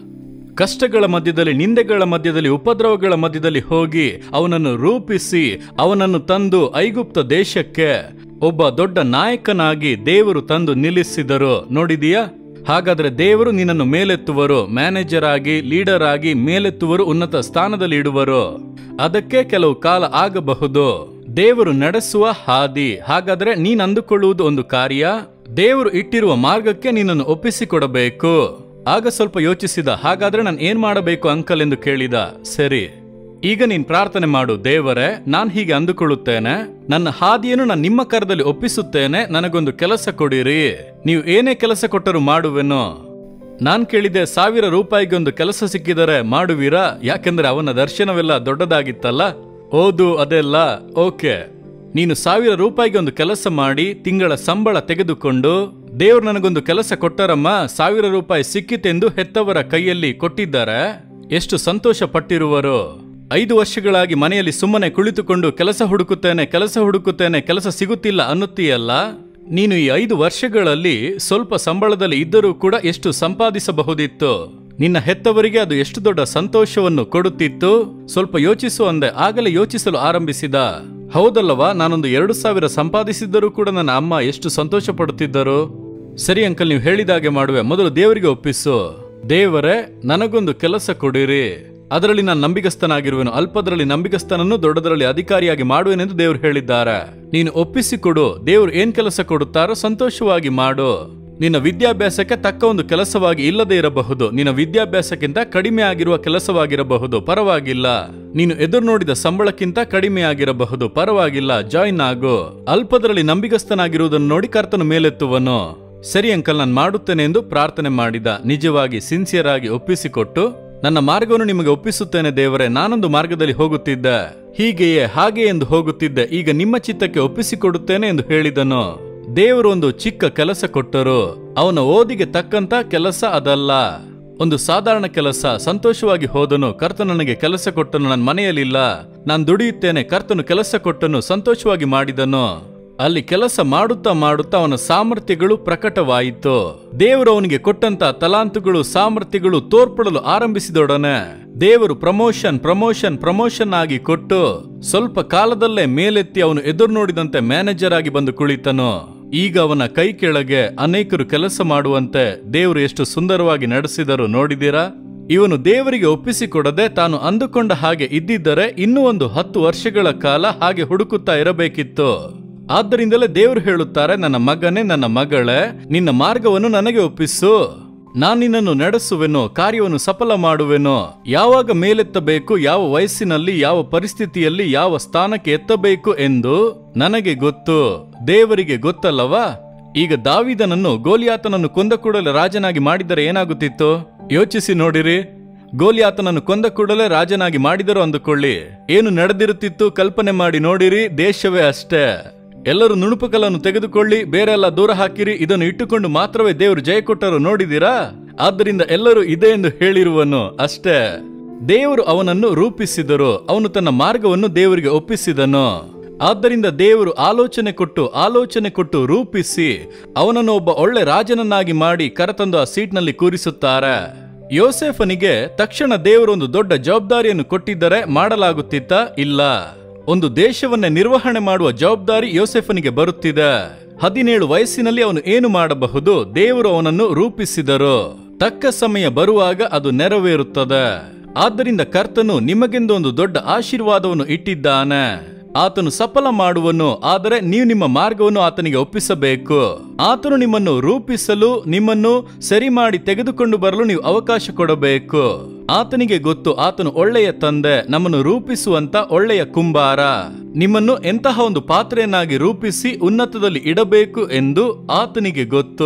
ಕಷ್ಟಗಳ ಮಧ್ಯದಲ್ಲಿ ನಿಂದೆಗಳ ಮಧ್ಯದಲ್ಲಿ ಉಪದ್ರವಗಳ ಮಧ್ಯದಲ್ಲಿ ಹೋಗಿ ಅವನನ್ನು ರೂಪಿಸಿ ಅವನನ್ನು ತಂದು ಐಗುಪ್ತ ದೇಶಕ್ಕೆ ಒಬ್ಬ ದೊಡ್ಡ ನಾಯಕನಾಗಿ ದೇವರು ತಂದು ನಿಲ್ಲಿಸಿದರು ನೋಡಿದೀಯಾ ಹಾಗಾದ್ರೆ ದೇವರು ನಿನ್ನನ್ನು ಮೇಲೆತ್ತುವರು ಮ್ಯಾನೇಜರ್ ಆಗಿ ಲೀಡರ್ ಆಗಿ ಮೇಲೆತ್ತುವರು ಉನ್ನತ ಸ್ಥಾನದಲ್ಲಿ ಇಡುವರು ಅದಕ್ಕೆ ಕೆಲವು ಕಾಲ ಆಗಬಹುದು ದೇವರು ನಡೆಸುವ ಹಾದಿ ಹಾಗಾದ್ರೆ ನೀನ್ ಅಂದುಕೊಳ್ಳುವುದು ಒಂದು ಕಾರ್ಯ ದೇವರು ಇಟ್ಟಿರುವ ಮಾರ್ಗಕ್ಕೆ ನಿನ್ನನ್ನು ಒಪ್ಪಿಸಿಕೊಡಬೇಕು ಆಗ ಸ್ವಲ್ಪ ಯೋಚಿಸಿದ ಹಾಗಾದ್ರೆ ನಾನು ಏನ್ ಮಾಡಬೇಕು ಅಂಕಲ್ ಎಂದು ಕೇಳಿದ ಸರಿ ಈಗ ನೀನ್ ಪ್ರಾರ್ಥನೆ ಮಾಡು ದೇವರೇ ನಾನ್ ಹೀಗೆ ಅಂದುಕೊಳ್ಳುತ್ತೇನೆ ನನ್ನ ಹಾದಿಯನ್ನು ನಾನು ನಿಮ್ಮ ಕರದಲ್ಲಿ ಒಪ್ಪಿಸುತ್ತೇನೆ ನನಗೊಂದು ಕೆಲಸ ಕೊಡಿರಿ ನೀವು ಏನೇ ಕೆಲಸ ಕೊಟ್ಟರು ಮಾಡುವೆನು ನಾನ್ ಕೇಳಿದೆ ಸಾವಿರ ರೂಪಾಯಿಗೆ ಒಂದು ಕೆಲಸ ಸಿಕ್ಕಿದರೆ ಮಾಡುವಿರಾ ಯಾಕೆಂದ್ರೆ ಅವನ ದರ್ಶನವೆಲ್ಲ ದೊಡ್ಡದಾಗಿತ್ತಲ್ಲ ಓದು ಅದೆಲ್ಲ ಓಕೆ ನೀನು ಸಾವಿರ ರೂಪಾಯಿಗೆ ಒಂದು ಕೆಲಸ ಮಾಡಿ ತಿಂಗಳ ಸಂಬಳ ತೆಗೆದುಕೊಂಡು ದೇವ್ರು ನನಗೊಂದು ಕೆಲಸ ಕೊಟ್ಟರಮ್ಮ ಸಾವಿರ ರೂಪಾಯಿ ಸಿಕ್ಕಿತೆಂದು ಹೆತ್ತವರ ಕೈಯಲ್ಲಿ ಕೊಟ್ಟಿದ್ದಾರೆ ಎಷ್ಟು ಸಂತೋಷ ಪಟ್ಟಿರುವರು ಐದು ವರ್ಷಗಳಾಗಿ ಮನೆಯಲ್ಲಿ ಸುಮ್ಮನೆ ಕುಳಿತುಕೊಂಡು ಕೆಲಸ ಹುಡುಕುತ್ತೇನೆ ಕೆಲಸ ಹುಡುಕುತ್ತೇನೆ ಕೆಲಸ ಸಿಗುತ್ತಿಲ್ಲ ಅನ್ನುತ್ತೀಯಲ್ಲ ನೀನು ಈ ಐದು ವರ್ಷಗಳಲ್ಲಿ ಸ್ವಲ್ಪ ಸಂಬಳದಲ್ಲಿ ಇದ್ದರೂ ಕೂಡ ಎಷ್ಟು ಸಂಪಾದಿಸಬಹುದಿತ್ತು ನಿನ್ನ ಹೆತ್ತವರಿಗೆ ಅದು ಎಷ್ಟು ದೊಡ್ಡ ಸಂತೋಷವನ್ನು ಕೊಡುತ್ತಿತ್ತು ಸ್ವಲ್ಪ ಯೋಚಿಸು ಅಂದೆ ಆಗಲೇ ಯೋಚಿಸಲು ಆರಂಭಿಸಿದ ಹೌದಲ್ಲವಾ ನಾನೊಂದು ಎರಡು ಸಾವಿರ ಸಂಪಾದಿಸಿದ್ದರೂ ಕೂಡ ನನ್ನ ಅಮ್ಮ ಎಷ್ಟು ಸಂತೋಷ ಪಡುತ್ತಿದ್ದರು ಸರಿ ಅಂಕಲ್ ನೀವು ಹೇಳಿದಾಗೆ ಮಾಡುವೆ ಮೊದಲು ದೇವರಿಗೆ ಒಪ್ಪಿಸು ದೇವರೇ ನನಗೊಂದು ಕೆಲಸ ಕೊಡಿರಿ ಅದರಲ್ಲಿ ನಾನು ನಂಬಿಗಸ್ತನಾಗಿರುವೆನು ಅಲ್ಪದರಲ್ಲಿ ನಂಬಿಗಸ್ತನನ್ನು ದೊಡ್ಡದರಲ್ಲಿ ಅಧಿಕಾರಿಯಾಗಿ ಮಾಡುವೆನೆಂದು ದೇವರು ಹೇಳಿದ್ದಾರೆ ನೀನು ಒಪ್ಪಿಸಿಕೊಡು ದೇವರು ಏನ್ ಕೆಲಸ ಕೊಡುತ್ತಾರೋ ಸಂತೋಷವಾಗಿ ಮಾಡು ನಿನ್ನ ವಿದ್ಯಾಭ್ಯಾಸಕ್ಕೆ ತಕ್ಕ ಒಂದು ಕೆಲಸವಾಗಿ ಇಲ್ಲದೆ ಇರಬಹುದು ನಿನ್ನ ವಿದ್ಯಾಭ್ಯಾಸಕ್ಕಿಂತ ಕಡಿಮೆ ಆಗಿರುವ ಕೆಲಸವಾಗಿರಬಹುದು ಪರವಾಗಿಲ್ಲ ನೀನು ಎದುರು ನೋಡಿದ ಸಂಬಳಕ್ಕಿಂತ ಕಡಿಮೆ ಆಗಿರಬಹುದು ಪರವಾಗಿಲ್ಲ ಜಾಯಿನ್ ಆಗು ಅಲ್ಪದರಲ್ಲಿ ನಂಬಿಗಸ್ತನಾಗಿರುವುದನ್ನು ನೋಡಿ ಕರ್ತನು ಮೇಲೆತ್ತುವನು ಸರಿ ಅಂಕಲ್ ನಾನು ಮಾಡುತ್ತೇನೆ ಎಂದು ಪ್ರಾರ್ಥನೆ ಮಾಡಿದ ನಿಜವಾಗಿ ಸಿನ್ಸಿಯರ್ ಆಗಿ ಒಪ್ಪಿಸಿಕೊಟ್ಟು ನನ್ನ ಮಾರ್ಗವನ್ನು ನಿಮಗೆ ಒಪ್ಪಿಸುತ್ತೇನೆ ದೇವರೇ ನಾನೊಂದು ಮಾರ್ಗದಲ್ಲಿ ಹೋಗುತ್ತಿದ್ದೆ ಹೀಗೆಯೇ ಹಾಗೆ ಎಂದು ಹೋಗುತ್ತಿದ್ದೆ ಈಗ ನಿಮ್ಮ ಚಿತ್ತಕ್ಕೆ ಒಪ್ಪಿಸಿಕೊಡುತ್ತೇನೆ ಎಂದು ಹೇಳಿದನು ದೇವರು ಒಂದು ಚಿಕ್ಕ ಕೆಲಸ ಕೊಟ್ಟರು ಅವನ ಓದಿಗೆ ತಕ್ಕಂತ ಕೆಲಸ ಅದಲ್ಲ ಒಂದು ಸಾಧಾರಣ ಕೆಲಸ ಸಂತೋಷವಾಗಿ ಹೋದನು ಕರ್ತನು ನನಗೆ ಕೆಲಸ ಕೊಟ್ಟನು ನನ್ನ ಮನೆಯಲ್ಲಿಲ್ಲ ನಾನು ದುಡಿಯುತ್ತೇನೆ ಕರ್ತನು ಕೆಲಸ ಕೊಟ್ಟನು ಸಂತೋಷವಾಗಿ ಮಾಡಿದನು ಅಲ್ಲಿ ಕೆಲಸ ಮಾಡುತ್ತಾ ಮಾಡುತ್ತಾ ಅವನ ಸಾಮರ್ಥ್ಯಗಳು ಪ್ರಕಟವಾಯಿತು ದೇವರು ಅವನಿಗೆ ಕೊಟ್ಟಂತ ತಲಾಂತುಗಳು ಸಾಮರ್ಥ್ಯಗಳು ತೋರ್ಪಡಲು ಆರಂಭಿಸಿದೊಡನೆ ದೇವರು ಪ್ರಮೋಷನ್ ಪ್ರಮೋಷನ್ ಪ್ರಮೋಷನ್ ಆಗಿ ಕೊಟ್ಟು ಸ್ವಲ್ಪ ಕಾಲದಲ್ಲೇ ಮೇಲೆತ್ತಿ ಅವನು ಎದುರು ನೋಡಿದಂತೆ ಮ್ಯಾನೇಜರ್ ಆಗಿ ಬಂದು ಕುಳಿತನು ಈಗ ಅವನ ಕೈ ಕೆಳಗೆ ಅನೇಕರು ಕೆಲಸ ಮಾಡುವಂತೆ ದೇವರು ಎಷ್ಟು ಸುಂದರವಾಗಿ ನಡೆಸಿದರು ನೋಡಿದೀರಾ ಇವನು ದೇವರಿಗೆ ಒಪ್ಪಿಸಿಕೊಡದೆ ತಾನು ಅಂದುಕೊಂಡ ಹಾಗೆ ಇದ್ದಿದ್ದರೆ ಇನ್ನೂ ಒಂದು ಹತ್ತು ವರ್ಷಗಳ ಕಾಲ ಹಾಗೆ ಹುಡುಕುತ್ತಾ ಇರಬೇಕಿತ್ತು ಆದ್ದರಿಂದಲೇ ದೇವರು ಹೇಳುತ್ತಾರೆ ನನ್ನ ಮಗನೇ ನನ್ನ ಮಗಳೇ ನಿನ್ನ ಮಾರ್ಗವನ್ನು ನನಗೆ ಒಪ್ಪಿಸು ನಾನು ನಿನ್ನನ್ನು ನಡೆಸುವೆನು ಕಾರ್ಯವನ್ನು ಸಫಲ ಮಾಡುವೆನು ಯಾವಾಗ ಮೇಲೆತ್ತಬೇಕು ಯಾವ ವಯಸ್ಸಿನಲ್ಲಿ ಯಾವ ಪರಿಸ್ಥಿತಿಯಲ್ಲಿ ಯಾವ ಸ್ಥಾನಕ್ಕೆ ಎತ್ತಬೇಕು ಎಂದು ನನಗೆ ಗೊತ್ತು ದೇವರಿಗೆ ಗೊತ್ತಲ್ಲವಾ ಈಗ ದಾವಿದನನ್ನು ಗೋಲಿಯಾತನನ್ನು ಕೊಂದ ಕೂಡಲೇ ರಾಜನಾಗಿ ಮಾಡಿದರೆ ಏನಾಗುತ್ತಿತ್ತು ಯೋಚಿಸಿ ನೋಡಿರಿ ಗೋಲಿಯಾತನನ್ನು ಕೊಂದ ಕೂಡಲೇ ರಾಜನಾಗಿ ಮಾಡಿದರು ಅಂದುಕೊಳ್ಳಿ ಏನು ನಡೆದಿರುತ್ತಿತ್ತು ಕಲ್ಪನೆ ಮಾಡಿ ನೋಡಿರಿ ದೇಶವೇ ಅಷ್ಟೇ ಎಲ್ಲರೂ ನುಣುಪುಕಲನ್ನು ತೆಗೆದುಕೊಳ್ಳಿ ಬೇರೆಲ್ಲ ದೂರ ಹಾಕಿರಿ ಇದನ್ನು ಇಟ್ಟುಕೊಂಡು ಮಾತ್ರವೇ ದೇವರು ಜಯ ಕೊಟ್ಟರು ನೋಡಿದಿರಾ ಆದ್ದರಿಂದ ಎಲ್ಲರೂ ಇದೆ ಎಂದು ಹೇಳಿರುವನು ಅಷ್ಟೇ ದೇವರು ಅವನನ್ನು ರೂಪಿಸಿದರು ಅವನು ತನ್ನ ಮಾರ್ಗವನ್ನು ದೇವರಿಗೆ ಒಪ್ಪಿಸಿದನು ಆದ್ದರಿಂದ ದೇವರು ಆಲೋಚನೆ ಕೊಟ್ಟು ಆಲೋಚನೆ ಕೊಟ್ಟು ರೂಪಿಸಿ ಅವನನ್ನು ಒಬ್ಬ ಒಳ್ಳೆ ರಾಜನನ್ನಾಗಿ ಮಾಡಿ ಕರೆತಂದು ಆ ಸೀಟ್ನಲ್ಲಿ ಕೂರಿಸುತ್ತಾರೆ ಯೋಸೆಫನಿಗೆ ತಕ್ಷಣ ದೇವರು ಒಂದು ದೊಡ್ಡ ಜವಾಬ್ದಾರಿಯನ್ನು ಕೊಟ್ಟಿದ್ದರೆ ಮಾಡಲಾಗುತ್ತಿತ್ತ ಇಲ್ಲ ಒಂದು ದೇಶವನ್ನೇ ನಿರ್ವಹಣೆ ಮಾಡುವ ಜವಾಬ್ದಾರಿ ಯೋಸೆಫನಿಗೆ ಬರುತ್ತಿದೆ ಹದಿನೇಳು ವಯಸ್ಸಿನಲ್ಲಿ ಅವನು ಏನು ಮಾಡಬಹುದು ದೇವರು ಅವನನ್ನು ರೂಪಿಸಿದರು ತಕ್ಕ ಸಮಯ ಬರುವಾಗ ಅದು ನೆರವೇರುತ್ತದೆ ಆದ್ದರಿಂದ ಕರ್ತನು ನಿಮಗೆಂದು ಒಂದು ದೊಡ್ಡ ಆಶೀರ್ವಾದವನ್ನು ಇಟ್ಟಿದ್ದಾನೆ ಆತನು ಸಫಲ ಮಾಡುವನು ಆದರೆ ನೀವು ನಿಮ್ಮ ಮಾರ್ಗವನ್ನು ಆತನಿಗೆ ಒಪ್ಪಿಸಬೇಕು ಆತನು ನಿಮ್ಮನ್ನು ರೂಪಿಸಲು ನಿಮ್ಮನ್ನು ಸರಿ ಮಾಡಿ ತೆಗೆದುಕೊಂಡು ಬರಲು ನೀವು ಅವಕಾಶ ಕೊಡಬೇಕು ಆತನಿಗೆ ಗೊತ್ತು ಆತನು ಒಳ್ಳೆಯ ತಂದೆ ನಮ್ಮನ್ನು ರೂಪಿಸುವಂತ ಒಳ್ಳೆಯ ಕುಂಬಾರ ನಿಮ್ಮನ್ನು ಎಂತಹ ಒಂದು ಪಾತ್ರೆಯನ್ನಾಗಿ ರೂಪಿಸಿ ಉನ್ನತದಲ್ಲಿ ಇಡಬೇಕು ಎಂದು ಆತನಿಗೆ ಗೊತ್ತು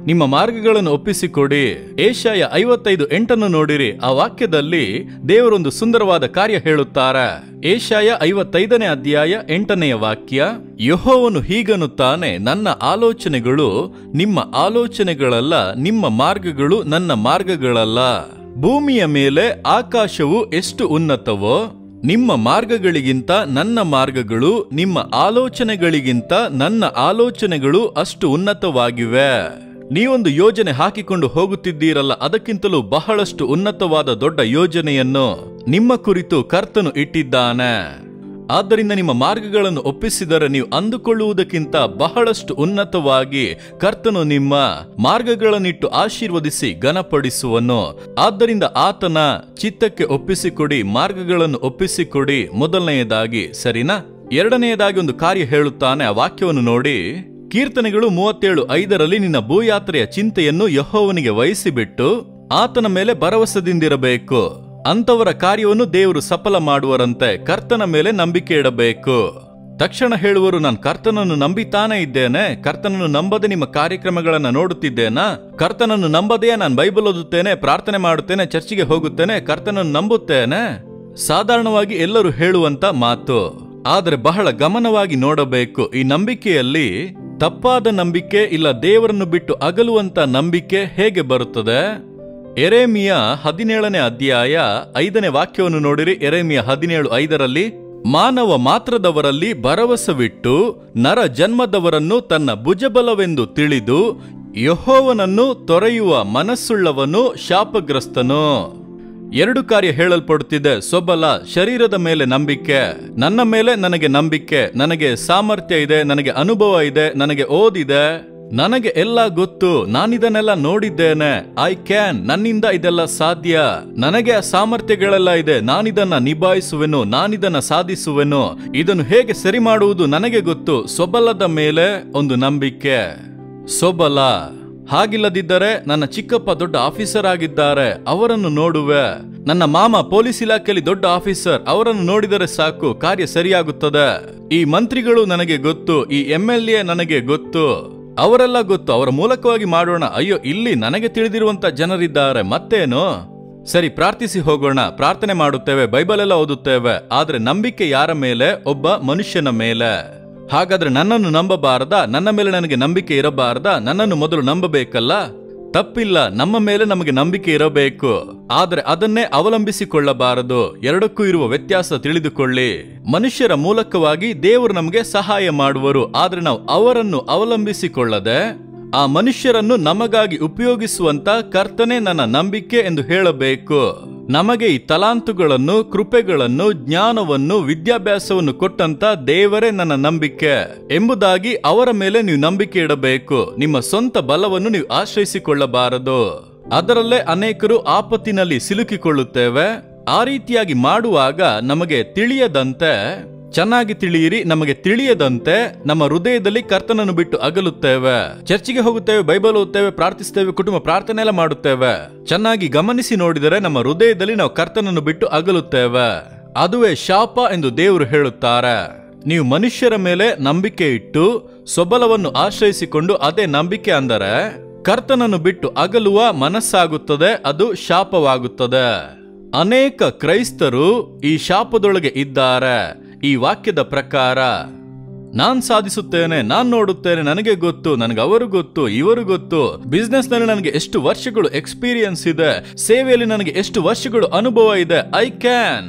ನಿಮ್ಮ ಮಾರ್ಗಗಳನ್ನು ಒಪ್ಪಿಸಿಕೊಡಿ ಏಷಾಯ ಐವತ್ತೈದು ಎಂಟನ್ನು ನೋಡಿರಿ ಆ ವಾಕ್ಯದಲ್ಲಿ ದೇವರೊಂದು ಸುಂದರವಾದ ಕಾರ್ಯ ಹೇಳುತ್ತಾರೆ ಏಷಾಯ ಐವತ್ತೈದನೇ ಅಧ್ಯಾಯ ಎಂಟನೆಯ ವಾಕ್ಯ ಯಹೋವನು ಹೀಗನ್ನುತ್ತಾನೆ ನನ್ನ ಆಲೋಚನೆಗಳು ನಿಮ್ಮ ಆಲೋಚನೆಗಳಲ್ಲ ನಿಮ್ಮ ಮಾರ್ಗಗಳು ನನ್ನ ಮಾರ್ಗಗಳಲ್ಲ ಭೂಮಿಯ ಮೇಲೆ ಆಕಾಶವು ಎಷ್ಟು ಉನ್ನತವೋ ನಿಮ್ಮ ಮಾರ್ಗಗಳಿಗಿಂತ ನನ್ನ ಮಾರ್ಗಗಳು ನಿಮ್ಮ ಆಲೋಚನೆಗಳಿಗಿಂತ ನನ್ನ ಆಲೋಚನೆಗಳು ಅಷ್ಟು ಉನ್ನತವಾಗಿವೆ ನೀವೊಂದು ಯೋಜನೆ ಹಾಕಿಕೊಂಡು ಹೋಗುತ್ತಿದ್ದೀರಲ್ಲ ಅದಕ್ಕಿಂತಲೂ ಬಹಳಷ್ಟು ಉನ್ನತವಾದ ದೊಡ್ಡ ಯೋಜನೆಯನ್ನು ನಿಮ್ಮ ಕುರಿತು ಕರ್ತನು ಇಟ್ಟಿದ್ದಾನೆ ಆದ್ದರಿಂದ ನಿಮ್ಮ ಮಾರ್ಗಗಳನ್ನು ಒಪ್ಪಿಸಿದರೆ ನೀವು ಅಂದುಕೊಳ್ಳುವುದಕ್ಕಿಂತ ಬಹಳಷ್ಟು ಉನ್ನತವಾಗಿ ಕರ್ತನು ನಿಮ್ಮ ಮಾರ್ಗಗಳನ್ನಿಟ್ಟು ಆಶೀರ್ವದಿಸಿ ಘನಪಡಿಸುವನು ಆದ್ದರಿಂದ ಆತನ ಚಿತ್ತಕ್ಕೆ ಒಪ್ಪಿಸಿಕೊಡಿ ಮಾರ್ಗಗಳನ್ನು ಒಪ್ಪಿಸಿಕೊಡಿ ಮೊದಲನೆಯದಾಗಿ ಸರಿನಾ ಎರಡನೆಯದಾಗಿ ಒಂದು ಕಾರ್ಯ ಹೇಳುತ್ತಾನೆ ಆ ವಾಕ್ಯವನ್ನು ನೋಡಿ ಕೀರ್ತನೆಗಳು ಮೂವತ್ತೇಳು ಐದರಲ್ಲಿ ನಿನ್ನ ಭೂಯಾತ್ರೆಯ ಚಿಂತೆಯನ್ನು ಯಹೋವನಿಗೆ ವಹಿಸಿಬಿಟ್ಟು ಆತನ ಮೇಲೆ ಭರವಸೆದಿಂದಿರಬೇಕು ಅಂತವರ ಕಾರ್ಯವನ್ನು ದೇವರು ಸಫಲ ಮಾಡುವರಂತೆ ಕರ್ತನ ಮೇಲೆ ನಂಬಿಕೆ ಇಡಬೇಕು ತಕ್ಷಣ ಹೇಳುವರು ನಾನು ಕರ್ತನನ್ನು ನಂಬಿತಾನೇ ಇದ್ದೇನೆ ಕರ್ತನನ್ನು ನಂಬದೆ ನಿಮ್ಮ ಕಾರ್ಯಕ್ರಮಗಳನ್ನ ನೋಡುತ್ತಿದ್ದೇನಾ ಕರ್ತನನ್ನು ನಂಬದೆಯೇ ನಾನು ಬೈಬಲ್ ಓದುತ್ತೇನೆ ಪ್ರಾರ್ಥನೆ ಮಾಡುತ್ತೇನೆ ಚರ್ಚಿಗೆ ಹೋಗುತ್ತೇನೆ ಕರ್ತನನ್ನು ನಂಬುತ್ತೇನೆ ಸಾಧಾರಣವಾಗಿ ಎಲ್ಲರೂ ಹೇಳುವಂತ ಮಾತು ಆದರೆ ಬಹಳ ಗಮನವಾಗಿ ನೋಡಬೇಕು ಈ ನಂಬಿಕೆಯಲ್ಲಿ ತಪ್ಪಾದ ನಂಬಿಕೆ ಇಲ್ಲ ದೇವರನ್ನು ಬಿಟ್ಟು ಅಗಲುವಂತ ನಂಬಿಕೆ ಹೇಗೆ ಬರುತ್ತದೆ ಎರೇಮಿಯ ಹದಿನೇಳನೇ ಅಧ್ಯಾಯ ಐದನೇ ವಾಕ್ಯವನ್ನು ನೋಡಿರಿ ಎರೇಮಿಯ ಹದಿನೇಳು ಐದರಲ್ಲಿ ಮಾನವ ಮಾತ್ರದವರಲ್ಲಿ ಭರವಸವಿಟ್ಟು ನರ ಜನ್ಮದವರನ್ನು ತನ್ನ ಭುಜಬಲವೆಂದು ತಿಳಿದು ಯಹೋವನನ್ನು ತೊರೆಯುವ ಮನಸ್ಸುಳ್ಳವನು ಶಾಪಗ್ರಸ್ತನು ಎರಡು ಕಾರ್ಯ ಹೇಳಲ್ಪಡುತ್ತಿದೆ ಸೊಬಲ ಶರೀರದ ಮೇಲೆ ನಂಬಿಕೆ ನನ್ನ ಮೇಲೆ ನನಗೆ ನಂಬಿಕೆ ನನಗೆ ಸಾಮರ್ಥ್ಯ ಇದೆ ನನಗೆ ಅನುಭವ ಇದೆ ನನಗೆ ಓದಿದೆ ನನಗೆ ಎಲ್ಲ ಗೊತ್ತು ನಾನಿದನ್ನೆಲ್ಲ ನೋಡಿದ್ದೇನೆ ಐ ಕ್ಯಾನ್ ನನ್ನಿಂದ ಇದೆಲ್ಲ ಸಾಧ್ಯ ನನಗೆ ಆ ಸಾಮರ್ಥ್ಯಗಳೆಲ್ಲ ಇದೆ ನಾನಿದನ್ನ ನಿಭಾಯಿಸುವೆನು ನಾನಿದನ್ನ ಸಾಧಿಸುವೆನು ಇದನ್ನು ಹೇಗೆ ಸರಿ ಮಾಡುವುದು ನನಗೆ ಗೊತ್ತು ಸೊಬಲದ ಮೇಲೆ ಒಂದು ನಂಬಿಕೆ ಸೊಬಲ ಹಾಗಿಲ್ಲದಿದ್ದರೆ ನನ್ನ ಚಿಕ್ಕಪ್ಪ ದೊಡ್ಡ ಆಫೀಸರ್ ಆಗಿದ್ದಾರೆ ಅವರನ್ನು ನೋಡುವೆ ನನ್ನ ಮಾಮ ಪೊಲೀಸ್ ಇಲಾಖೆಯಲ್ಲಿ ದೊಡ್ಡ ಆಫೀಸರ್ ಅವರನ್ನು ನೋಡಿದರೆ ಸಾಕು ಕಾರ್ಯ ಸರಿಯಾಗುತ್ತದೆ ಈ ಮಂತ್ರಿಗಳು ನನಗೆ ಗೊತ್ತು ಈ ಎಂ ಎಲ್ ಎ ನನಗೆ ಗೊತ್ತು ಅವರೆಲ್ಲ ಗೊತ್ತು ಅವರ ಮೂಲಕವಾಗಿ ಮಾಡೋಣ ಅಯ್ಯೋ ಇಲ್ಲಿ ನನಗೆ ತಿಳಿದಿರುವಂತ ಜನರಿದ್ದಾರೆ ಮತ್ತೇನು ಸರಿ ಪ್ರಾರ್ಥಿಸಿ ಹೋಗೋಣ ಪ್ರಾರ್ಥನೆ ಮಾಡುತ್ತೇವೆ ಬೈಬಲ್ ಎಲ್ಲ ಓದುತ್ತೇವೆ ಆದ್ರೆ ನಂಬಿಕೆ ಯಾರ ಮೇಲೆ ಒಬ್ಬ ಮನುಷ್ಯನ ಮೇಲೆ ಹಾಗಾದ್ರೆ ನನ್ನನ್ನು ನಂಬಬಾರದಾ ನನ್ನ ಮೇಲೆ ನನಗೆ ನಂಬಿಕೆ ಇರಬಾರದಾ ನನ್ನನ್ನು ಮೊದಲು ನಂಬಬೇಕಲ್ಲ ತಪ್ಪಿಲ್ಲ ನಮ್ಮ ಮೇಲೆ ನಮಗೆ ನಂಬಿಕೆ ಇರಬೇಕು ಆದ್ರೆ ಅದನ್ನೇ ಅವಲಂಬಿಸಿಕೊಳ್ಳಬಾರದು ಎರಡಕ್ಕೂ ಇರುವ ವ್ಯತ್ಯಾಸ ತಿಳಿದುಕೊಳ್ಳಿ ಮನುಷ್ಯರ ಮೂಲಕವಾಗಿ ದೇವರು ನಮಗೆ ಸಹಾಯ ಮಾಡುವರು ಆದ್ರೆ ನಾವು ಅವರನ್ನು ಅವಲಂಬಿಸಿಕೊಳ್ಳದೆ ಆ ಮನುಷ್ಯರನ್ನು ನಮಗಾಗಿ ಉಪಯೋಗಿಸುವಂತ ಕರ್ತನೆ ನನ್ನ ನಂಬಿಕೆ ಎಂದು ಹೇಳಬೇಕು ನಮಗೆ ಈ ತಲಾಂತುಗಳನ್ನು ಕೃಪೆಗಳನ್ನು ಜ್ಞಾನವನ್ನು ವಿದ್ಯಾಭ್ಯಾಸವನ್ನು ಕೊಟ್ಟಂತ ದೇವರೇ ನನ್ನ ನಂಬಿಕೆ ಎಂಬುದಾಗಿ ಅವರ ಮೇಲೆ ನೀವು ನಂಬಿಕೆ ಇಡಬೇಕು ನಿಮ್ಮ ಸ್ವಂತ ಬಲವನ್ನು ನೀವು ಆಶ್ರಯಿಸಿಕೊಳ್ಳಬಾರದು ಅದರಲ್ಲೇ ಅನೇಕರು ಆಪತ್ತಿನಲ್ಲಿ ಸಿಲುಕಿಕೊಳ್ಳುತ್ತೇವೆ ಆ ರೀತಿಯಾಗಿ ಮಾಡುವಾಗ ನಮಗೆ ತಿಳಿಯದಂತೆ ಚೆನ್ನಾಗಿ ತಿಳಿಯಿರಿ ನಮಗೆ ತಿಳಿಯದಂತೆ ನಮ್ಮ ಹೃದಯದಲ್ಲಿ ಕರ್ತನನ್ನು ಬಿಟ್ಟು ಅಗಲುತ್ತೇವೆ ಚರ್ಚಿಗೆ ಹೋಗುತ್ತೇವೆ ಬೈಬಲ್ ಓದುತ್ತೇವೆ ಪ್ರಾರ್ಥಿಸುತ್ತೇವೆ ಕುಟುಂಬ ಪ್ರಾರ್ಥನೆ ಎಲ್ಲ ಮಾಡುತ್ತೇವೆ ಚೆನ್ನಾಗಿ ಗಮನಿಸಿ ನೋಡಿದರೆ ನಮ್ಮ ಹೃದಯದಲ್ಲಿ ನಾವು ಕರ್ತನನ್ನು ಬಿಟ್ಟು ಅಗಲುತ್ತೇವೆ ಅದುವೇ ಶಾಪ ಎಂದು ದೇವರು ಹೇಳುತ್ತಾರೆ ನೀವು ಮನುಷ್ಯರ ಮೇಲೆ ನಂಬಿಕೆ ಇಟ್ಟು ಸ್ವಬಲವನ್ನು ಆಶ್ರಯಿಸಿಕೊಂಡು ಅದೇ ನಂಬಿಕೆ ಅಂದರೆ ಕರ್ತನನ್ನು ಬಿಟ್ಟು ಅಗಲುವ ಮನಸ್ಸಾಗುತ್ತದೆ ಅದು ಶಾಪವಾಗುತ್ತದೆ ಅನೇಕ ಕ್ರೈಸ್ತರು ಈ ಶಾಪದೊಳಗೆ ಇದ್ದಾರೆ ಈ ವಾಕ್ಯದ ಪ್ರಕಾರ ನಾನ್ ಸಾಧಿಸುತ್ತೇನೆ ನಾನ್ ನೋಡುತ್ತೇನೆ ನನಗೆ ಗೊತ್ತು ನನಗೆ ಅವರು ಗೊತ್ತು ಇವರು ಗೊತ್ತು ಬಿಸ್ನೆಸ್ ನಲ್ಲಿ ನನಗೆ ಎಷ್ಟು ವರ್ಷಗಳು ಎಕ್ಸ್ಪೀರಿಯನ್ಸ್ ಇದೆ ಸೇವೆಯಲ್ಲಿ ನನಗೆ ಎಷ್ಟು ವರ್ಷಗಳು ಅನುಭವ ಇದೆ ಐ ಕ್ಯಾನ್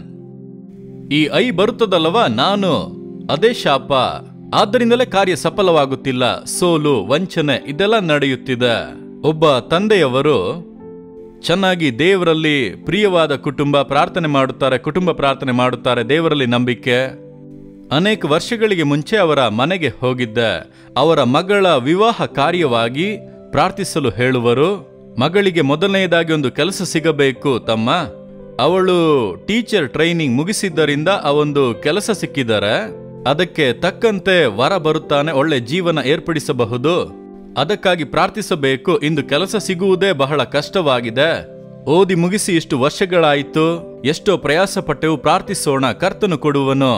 ಈ ಐ ಬರುತ್ತದಲ್ಲವಾ ನಾನು ಅದೇ ಶಾಪ ಆದ್ದರಿಂದಲೇ ಕಾರ್ಯ ಸಫಲವಾಗುತ್ತಿಲ್ಲ ಸೋಲು ವಂಚನೆ ಇದೆಲ್ಲ ನಡೆಯುತ್ತಿದೆ ಒಬ್ಬ ತಂದೆಯವರು ಚೆನ್ನಾಗಿ ದೇವರಲ್ಲಿ ಪ್ರಿಯವಾದ ಕುಟುಂಬ ಪ್ರಾರ್ಥನೆ ಮಾಡುತ್ತಾರೆ ಕುಟುಂಬ ಪ್ರಾರ್ಥನೆ ಮಾಡುತ್ತಾರೆ ದೇವರಲ್ಲಿ ನಂಬಿಕೆ ಅನೇಕ ವರ್ಷಗಳಿಗೆ ಮುಂಚೆ ಅವರ ಮನೆಗೆ ಹೋಗಿದ್ದೆ ಅವರ ಮಗಳ ವಿವಾಹ ಕಾರ್ಯವಾಗಿ ಪ್ರಾರ್ಥಿಸಲು ಹೇಳುವರು ಮಗಳಿಗೆ ಮೊದಲನೆಯದಾಗಿ ಒಂದು ಕೆಲಸ ಸಿಗಬೇಕು ತಮ್ಮ ಅವಳು ಟೀಚರ್ ಟ್ರೈನಿಂಗ್ ಮುಗಿಸಿದ್ದರಿಂದ ಆ ಒಂದು ಕೆಲಸ ಸಿಕ್ಕಿದರೆ ಅದಕ್ಕೆ ತಕ್ಕಂತೆ ವರ ಬರುತ್ತಾನೆ ಒಳ್ಳೆ ಜೀವನ ಏರ್ಪಡಿಸಬಹುದು ಅದಕ್ಕಾಗಿ ಪ್ರಾರ್ಥಿಸಬೇಕು ಇಂದು ಕೆಲಸ ಸಿಗುವುದೇ ಬಹಳ ಕಷ್ಟವಾಗಿದೆ ಓದಿ ಮುಗಿಸಿ ಇಷ್ಟು ವರ್ಷಗಳಾಯಿತು ಎಷ್ಟೋ ಪ್ರಯಾಸ ಪಟ್ಟೆವು ಪ್ರಾರ್ಥಿಸೋಣ ಕರ್ತನು ಕೊಡುವನು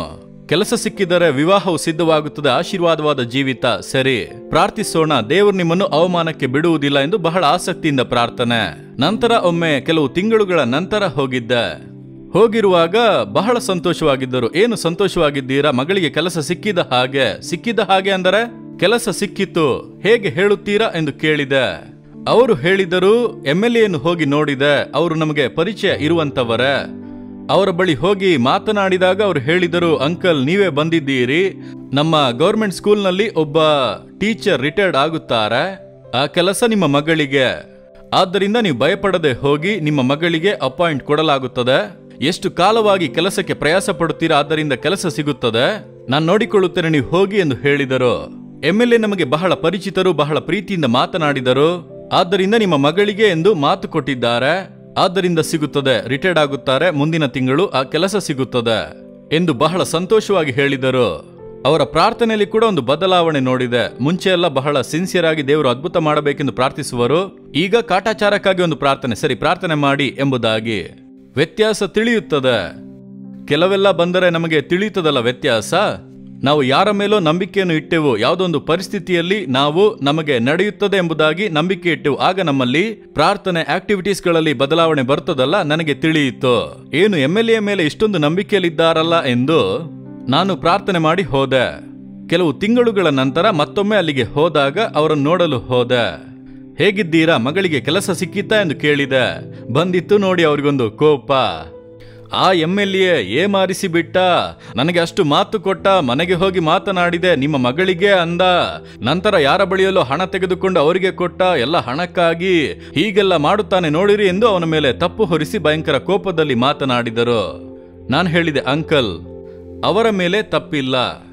ಕೆಲಸ ಸಿಕ್ಕಿದರೆ ವಿವಾಹವು ಸಿದ್ಧವಾಗುತ್ತದೆ ಆಶೀರ್ವಾದವಾದ ಜೀವಿತ ಸರಿ ಪ್ರಾರ್ಥಿಸೋಣ ದೇವರು ನಿಮ್ಮನ್ನು ಅವಮಾನಕ್ಕೆ ಬಿಡುವುದಿಲ್ಲ ಎಂದು ಬಹಳ ಆಸಕ್ತಿಯಿಂದ ಪ್ರಾರ್ಥನೆ ನಂತರ ಒಮ್ಮೆ ಕೆಲವು ತಿಂಗಳುಗಳ ನಂತರ ಹೋಗಿದ್ದೆ ಹೋಗಿರುವಾಗ ಬಹಳ ಸಂತೋಷವಾಗಿದ್ದರು ಏನು ಸಂತೋಷವಾಗಿದ್ದೀರಾ ಮಗಳಿಗೆ ಕೆಲಸ ಸಿಕ್ಕಿದ ಹಾಗೆ ಸಿಕ್ಕಿದ ಹಾಗೆ ಅಂದರೆ ಕೆಲಸ ಸಿಕ್ಕಿತು ಹೇಗೆ ಹೇಳುತ್ತೀರಾ ಎಂದು ಕೇಳಿದೆ ಅವರು ಹೇಳಿದರು ಎಂ ಎಲ್ ಎನ್ನು ಹೋಗಿ ನೋಡಿದೆ ಅವರು ನಮಗೆ ಪರಿಚಯ ಇರುವಂತವರೇ ಅವರ ಬಳಿ ಹೋಗಿ ಮಾತನಾಡಿದಾಗ ಅವರು ಹೇಳಿದರು ಅಂಕಲ್ ನೀವೇ ಬಂದಿದ್ದೀರಿ ನಮ್ಮ ಗೌರ್ಮೆಂಟ್ ಸ್ಕೂಲ್ನಲ್ಲಿ ಒಬ್ಬ ಟೀಚರ್ ರಿಟೈರ್ಡ್ ಆಗುತ್ತಾರೆ ಆ ಕೆಲಸ ನಿಮ್ಮ ಮಗಳಿಗೆ ಆದ್ದರಿಂದ ನೀವು ಭಯಪಡದೆ ಹೋಗಿ ನಿಮ್ಮ ಮಗಳಿಗೆ ಅಪಾಯಿಂಟ್ ಕೊಡಲಾಗುತ್ತದೆ ಎಷ್ಟು ಕಾಲವಾಗಿ ಕೆಲಸಕ್ಕೆ ಪ್ರಯಾಸ ಪಡುತ್ತೀರಾ ಆದ್ದರಿಂದ ಕೆಲಸ ಸಿಗುತ್ತದೆ ನಾನು ನೋಡಿಕೊಳ್ಳುತ್ತೇನೆ ನೀವು ಹೋಗಿ ಎಂದು ಹೇಳಿದರು ಎಂ ಎಲ್ ಎ ನಮಗೆ ಬಹಳ ಪರಿಚಿತರು ಬಹಳ ಪ್ರೀತಿಯಿಂದ ಮಾತನಾಡಿದರು ಆದ್ದರಿಂದ ನಿಮ್ಮ ಮಗಳಿಗೆ ಎಂದು ಮಾತು ಕೊಟ್ಟಿದ್ದಾರೆ ಆದ್ದರಿಂದ ಸಿಗುತ್ತದೆ ರಿಟೈರ್ಡ್ ಆಗುತ್ತಾರೆ ಮುಂದಿನ ತಿಂಗಳು ಆ ಕೆಲಸ ಸಿಗುತ್ತದೆ ಎಂದು ಬಹಳ ಸಂತೋಷವಾಗಿ ಹೇಳಿದರು ಅವರ ಪ್ರಾರ್ಥನೆಯಲ್ಲಿ ಕೂಡ ಒಂದು ಬದಲಾವಣೆ ನೋಡಿದೆ ಮುಂಚೆ ಎಲ್ಲ ಬಹಳ ಸಿನ್ಸಿಯರ್ ಆಗಿ ದೇವರು ಅದ್ಭುತ ಮಾಡಬೇಕೆಂದು ಪ್ರಾರ್ಥಿಸುವರು ಈಗ ಕಾಟಾಚಾರಕ್ಕಾಗಿ ಒಂದು ಪ್ರಾರ್ಥನೆ ಸರಿ ಪ್ರಾರ್ಥನೆ ಮಾಡಿ ಎಂಬುದಾಗಿ ವ್ಯತ್ಯಾಸ ತಿಳಿಯುತ್ತದೆ ಕೆಲವೆಲ್ಲ ಬಂದರೆ ನಮಗೆ ತಿಳಿಯುತ್ತದಲ್ಲ ವ್ಯತ್ಯಾಸ ನಾವು ಯಾರ ಮೇಲೋ ನಂಬಿಕೆಯನ್ನು ಇಟ್ಟೆವು ಯಾವುದೊಂದು ಪರಿಸ್ಥಿತಿಯಲ್ಲಿ ನಾವು ನಮಗೆ ನಡೆಯುತ್ತದೆ ಎಂಬುದಾಗಿ ನಂಬಿಕೆ ಇಟ್ಟೆವು ಆಗ ನಮ್ಮಲ್ಲಿ ಪ್ರಾರ್ಥನೆ ಆಕ್ಟಿವಿಟೀಸ್ಗಳಲ್ಲಿ ಬದಲಾವಣೆ ಬರ್ತದಲ್ಲ ನನಗೆ ತಿಳಿಯಿತು ಏನು ಎಂ ಎಲ್ ಎ ಮೇಲೆ ಇಷ್ಟೊಂದು ನಂಬಿಕೆಯಲ್ಲಿದ್ದಾರಲ್ಲ ಎಂದು ನಾನು ಪ್ರಾರ್ಥನೆ ಮಾಡಿ ಹೋದೆ ಕೆಲವು ತಿಂಗಳುಗಳ ನಂತರ ಮತ್ತೊಮ್ಮೆ ಅಲ್ಲಿಗೆ ಹೋದಾಗ ಅವರನ್ನು ನೋಡಲು ಹೋದೆ ಹೇಗಿದ್ದೀರಾ ಮಗಳಿಗೆ ಕೆಲಸ ಸಿಕ್ಕಿತಾ ಎಂದು ಕೇಳಿದೆ ಬಂದಿತ್ತು ನೋಡಿ ಅವ್ರಿಗೊಂದು ಕೋಪ ಆ ಎಂ ಎಲ್ ಎ ಏಮಾರಿಸಿ ಬಿಟ್ಟ ನನಗೆ ಅಷ್ಟು ಮಾತು ಕೊಟ್ಟ ಮನೆಗೆ ಹೋಗಿ ಮಾತನಾಡಿದೆ ನಿಮ್ಮ ಮಗಳಿಗೆ ಅಂದ ನಂತರ ಯಾರ ಬಳಿಯಲ್ಲೋ ಹಣ ತೆಗೆದುಕೊಂಡು ಅವರಿಗೆ ಕೊಟ್ಟ ಎಲ್ಲ ಹಣಕ್ಕಾಗಿ ಹೀಗೆಲ್ಲ ಮಾಡುತ್ತಾನೆ ನೋಡಿರಿ ಎಂದು ಅವನ ಮೇಲೆ ತಪ್ಪು ಹೊರಿಸಿ ಭಯಂಕರ ಕೋಪದಲ್ಲಿ ಮಾತನಾಡಿದರು ನಾನು ಹೇಳಿದೆ ಅಂಕಲ್ ಅವರ ಮೇಲೆ ತಪ್ಪಿಲ್ಲ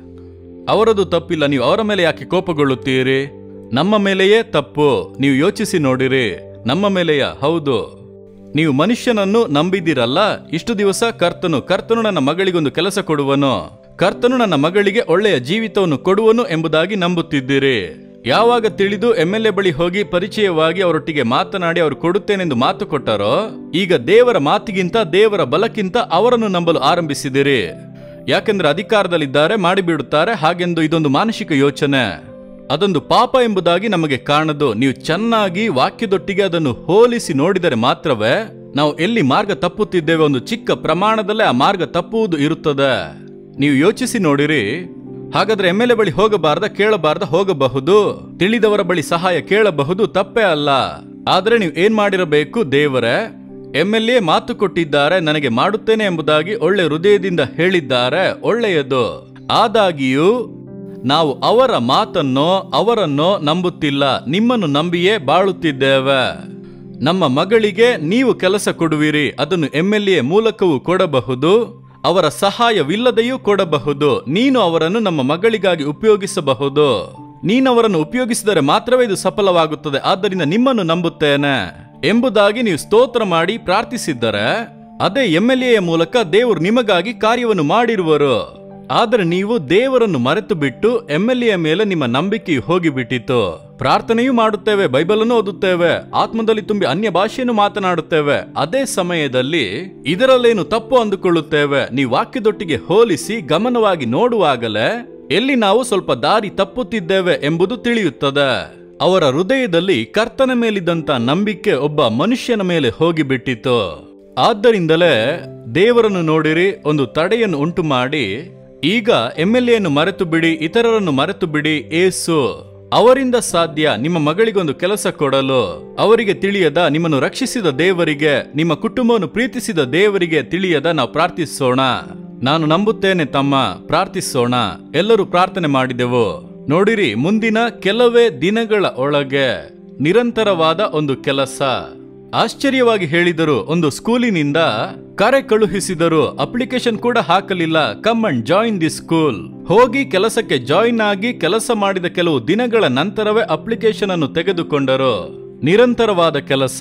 ಅವರದು ತಪ್ಪಿಲ್ಲ ನೀವು ಅವರ ಮೇಲೆ ಯಾಕೆ ಕೋಪಗೊಳ್ಳುತ್ತೀರಿ ನಮ್ಮ ಮೇಲೆಯೇ ತಪ್ಪು ನೀವು ಯೋಚಿಸಿ ನೋಡಿರಿ ನಮ್ಮ ಮೇಲೆಯ ಹೌದು ನೀವು ಮನುಷ್ಯನನ್ನು ನಂಬಿದಿರಲ್ಲ ಇಷ್ಟು ದಿವಸ ಕರ್ತನು ಕರ್ತನು ನನ್ನ ಮಗಳಿಗೊಂದು ಕೆಲಸ ಕೊಡುವನು ಕರ್ತನು ನನ್ನ ಮಗಳಿಗೆ ಒಳ್ಳೆಯ ಜೀವಿತವನ್ನು ಕೊಡುವನು ಎಂಬುದಾಗಿ ನಂಬುತ್ತಿದ್ದೀರಿ ಯಾವಾಗ ತಿಳಿದು ಎಂ ಎಲ್ ಎ ಬಳಿ ಹೋಗಿ ಪರಿಚಯವಾಗಿ ಅವರೊಟ್ಟಿಗೆ ಮಾತನಾಡಿ ಅವರು ಕೊಡುತ್ತೇನೆಂದು ಮಾತು ಕೊಟ್ಟರೋ ಈಗ ದೇವರ ಮಾತಿಗಿಂತ ದೇವರ ಬಲಕ್ಕಿಂತ ಅವರನ್ನು ನಂಬಲು ಆರಂಭಿಸಿದಿರಿ ಯಾಕೆಂದ್ರೆ ಅಧಿಕಾರದಲ್ಲಿದ್ದಾರೆ ಮಾಡಿಬಿಡುತ್ತಾರೆ ಹಾಗೆಂದು ಇದೊಂದು ಮಾನಸಿಕ ಯೋಚನೆ ಅದೊಂದು ಪಾಪ ಎಂಬುದಾಗಿ ನಮಗೆ ಕಾಣದು ನೀವು ಚೆನ್ನಾಗಿ ವಾಕ್ಯದೊಟ್ಟಿಗೆ ಅದನ್ನು ಹೋಲಿಸಿ ನೋಡಿದರೆ ಮಾತ್ರವೇ ನಾವು ಎಲ್ಲಿ ಮಾರ್ಗ ತಪ್ಪುತ್ತಿದ್ದೇವೆ ಒಂದು ಚಿಕ್ಕ ಪ್ರಮಾಣದಲ್ಲೇ ಆ ಮಾರ್ಗ ತಪ್ಪುವುದು ಇರುತ್ತದೆ ನೀವು ಯೋಚಿಸಿ ನೋಡಿರಿ ಹಾಗಾದ್ರೆ ಎಮ್ ಎಲ್ ಎ ಬಳಿ ಹೋಗಬಾರ್ದ ಕೇಳಬಾರ್ದ ಹೋಗಬಹುದು ತಿಳಿದವರ ಬಳಿ ಸಹಾಯ ಕೇಳಬಹುದು ತಪ್ಪೇ ಅಲ್ಲ ಆದ್ರೆ ನೀವು ಏನ್ ಮಾಡಿರಬೇಕು ದೇವರೇ ಎಂ ಎಲ್ ಎ ಮಾತು ಕೊಟ್ಟಿದ್ದಾರೆ ನನಗೆ ಮಾಡುತ್ತೇನೆ ಎಂಬುದಾಗಿ ಒಳ್ಳೆ ಹೃದಯದಿಂದ ಹೇಳಿದ್ದಾರೆ ಒಳ್ಳೆಯದು ಆದಾಗಿಯೂ ನಾವು ಅವರ ಮಾತನ್ನೋ ಅವರನ್ನೋ ನಂಬುತ್ತಿಲ್ಲ ನಿಮ್ಮನ್ನು ನಂಬಿಯೇ ಬಾಳುತ್ತಿದ್ದೇವೆ ನಮ್ಮ ಮಗಳಿಗೆ ನೀವು ಕೆಲಸ ಕೊಡುವಿರಿ ಅದನ್ನು ಎಂ ಎಲ್ ಎ ಮೂಲಕವೂ ಕೊಡಬಹುದು ಅವರ ಸಹಾಯವಿಲ್ಲದೆಯೂ ಕೊಡಬಹುದು ನೀನು ಅವರನ್ನು ನಮ್ಮ ಮಗಳಿಗಾಗಿ ಉಪಯೋಗಿಸಬಹುದು ನೀನವರನ್ನು ಉಪಯೋಗಿಸಿದರೆ ಮಾತ್ರವೇ ಇದು ಸಫಲವಾಗುತ್ತದೆ ಆದ್ದರಿಂದ ನಿಮ್ಮನ್ನು ನಂಬುತ್ತೇನೆ ಎಂಬುದಾಗಿ ನೀವು ಸ್ತೋತ್ರ ಮಾಡಿ ಪ್ರಾರ್ಥಿಸಿದ್ದರೆ ಅದೇ ಎಂ ಎಲ್ ಎಯ ಮೂಲಕ ದೇವರು ನಿಮಗಾಗಿ ಕಾರ್ಯವನ್ನು ಮಾಡಿರುವರು ಆದರೆ ನೀವು ದೇವರನ್ನು ಮರೆತು ಬಿಟ್ಟು ಎಂ ಎಲ್ ಎ ಮೇಲೆ ನಿಮ್ಮ ನಂಬಿಕೆಯು ಹೋಗಿಬಿಟ್ಟಿತು ಪ್ರಾರ್ಥನೆಯೂ ಮಾಡುತ್ತೇವೆ ಬೈಬಲನ್ನು ಓದುತ್ತೇವೆ ಆತ್ಮದಲ್ಲಿ ತುಂಬಿ ಅನ್ಯ ಭಾಷೆಯನ್ನು ಮಾತನಾಡುತ್ತೇವೆ ಅದೇ ಸಮಯದಲ್ಲಿ ಇದರಲ್ಲೇನು ತಪ್ಪು ಅಂದುಕೊಳ್ಳುತ್ತೇವೆ ನೀವು ವಾಕ್ಯದೊಟ್ಟಿಗೆ ಹೋಲಿಸಿ ಗಮನವಾಗಿ ನೋಡುವಾಗಲೇ ಎಲ್ಲಿ ನಾವು ಸ್ವಲ್ಪ ದಾರಿ ತಪ್ಪುತ್ತಿದ್ದೇವೆ ಎಂಬುದು ತಿಳಿಯುತ್ತದೆ ಅವರ ಹೃದಯದಲ್ಲಿ ಕರ್ತನ ಮೇಲಿದ್ದಂತ ನಂಬಿಕೆ ಒಬ್ಬ ಮನುಷ್ಯನ ಮೇಲೆ ಹೋಗಿಬಿಟ್ಟಿತು ಆದ್ದರಿಂದಲೇ ದೇವರನ್ನು ನೋಡಿರಿ ಒಂದು ತಡೆಯನ್ನು ಉಂಟು ಮಾಡಿ ಈಗ ಎಂ ಎಲ್ ಎನ್ನು ಮರೆತು ಬಿಡಿ ಇತರರನ್ನು ಮರೆತು ಬಿಡಿ ಏಸು ಅವರಿಂದ ಸಾಧ್ಯ ನಿಮ್ಮ ಮಗಳಿಗೊಂದು ಕೆಲಸ ಕೊಡಲು ಅವರಿಗೆ ತಿಳಿಯದ ನಿಮ್ಮನ್ನು ರಕ್ಷಿಸಿದ ದೇವರಿಗೆ ನಿಮ್ಮ ಕುಟುಂಬವನ್ನು ಪ್ರೀತಿಸಿದ ದೇವರಿಗೆ ತಿಳಿಯದ ನಾವು ಪ್ರಾರ್ಥಿಸೋಣ ನಾನು ನಂಬುತ್ತೇನೆ ತಮ್ಮ ಪ್ರಾರ್ಥಿಸೋಣ ಎಲ್ಲರೂ ಪ್ರಾರ್ಥನೆ ಮಾಡಿದೆವು ನೋಡಿರಿ ಮುಂದಿನ ಕೆಲವೇ ದಿನಗಳ ಒಳಗೆ ನಿರಂತರವಾದ ಒಂದು ಕೆಲಸ ಆಶ್ಚರ್ಯವಾಗಿ ಹೇಳಿದರು ಒಂದು ಸ್ಕೂಲಿನಿಂದ ಕರೆ ಕಳುಹಿಸಿದರು ಅಪ್ಲಿಕೇಶನ್ ಕೂಡ ಹಾಕಲಿಲ್ಲ come and join the school ಹೋಗಿ ಕೆಲಸಕ್ಕೆ ಜಾಯಿನ್ ಆಗಿ ಕೆಲಸ ಮಾಡಿದ ಕೆಲವು ದಿನಗಳ ನಂತರವೇ ಅಪ್ಲಿಕೇಶನ್ ಅನ್ನು ತೆಗೆದುಕೊಂಡರು ನಿರಂತರವಾದ ಕೆಲಸ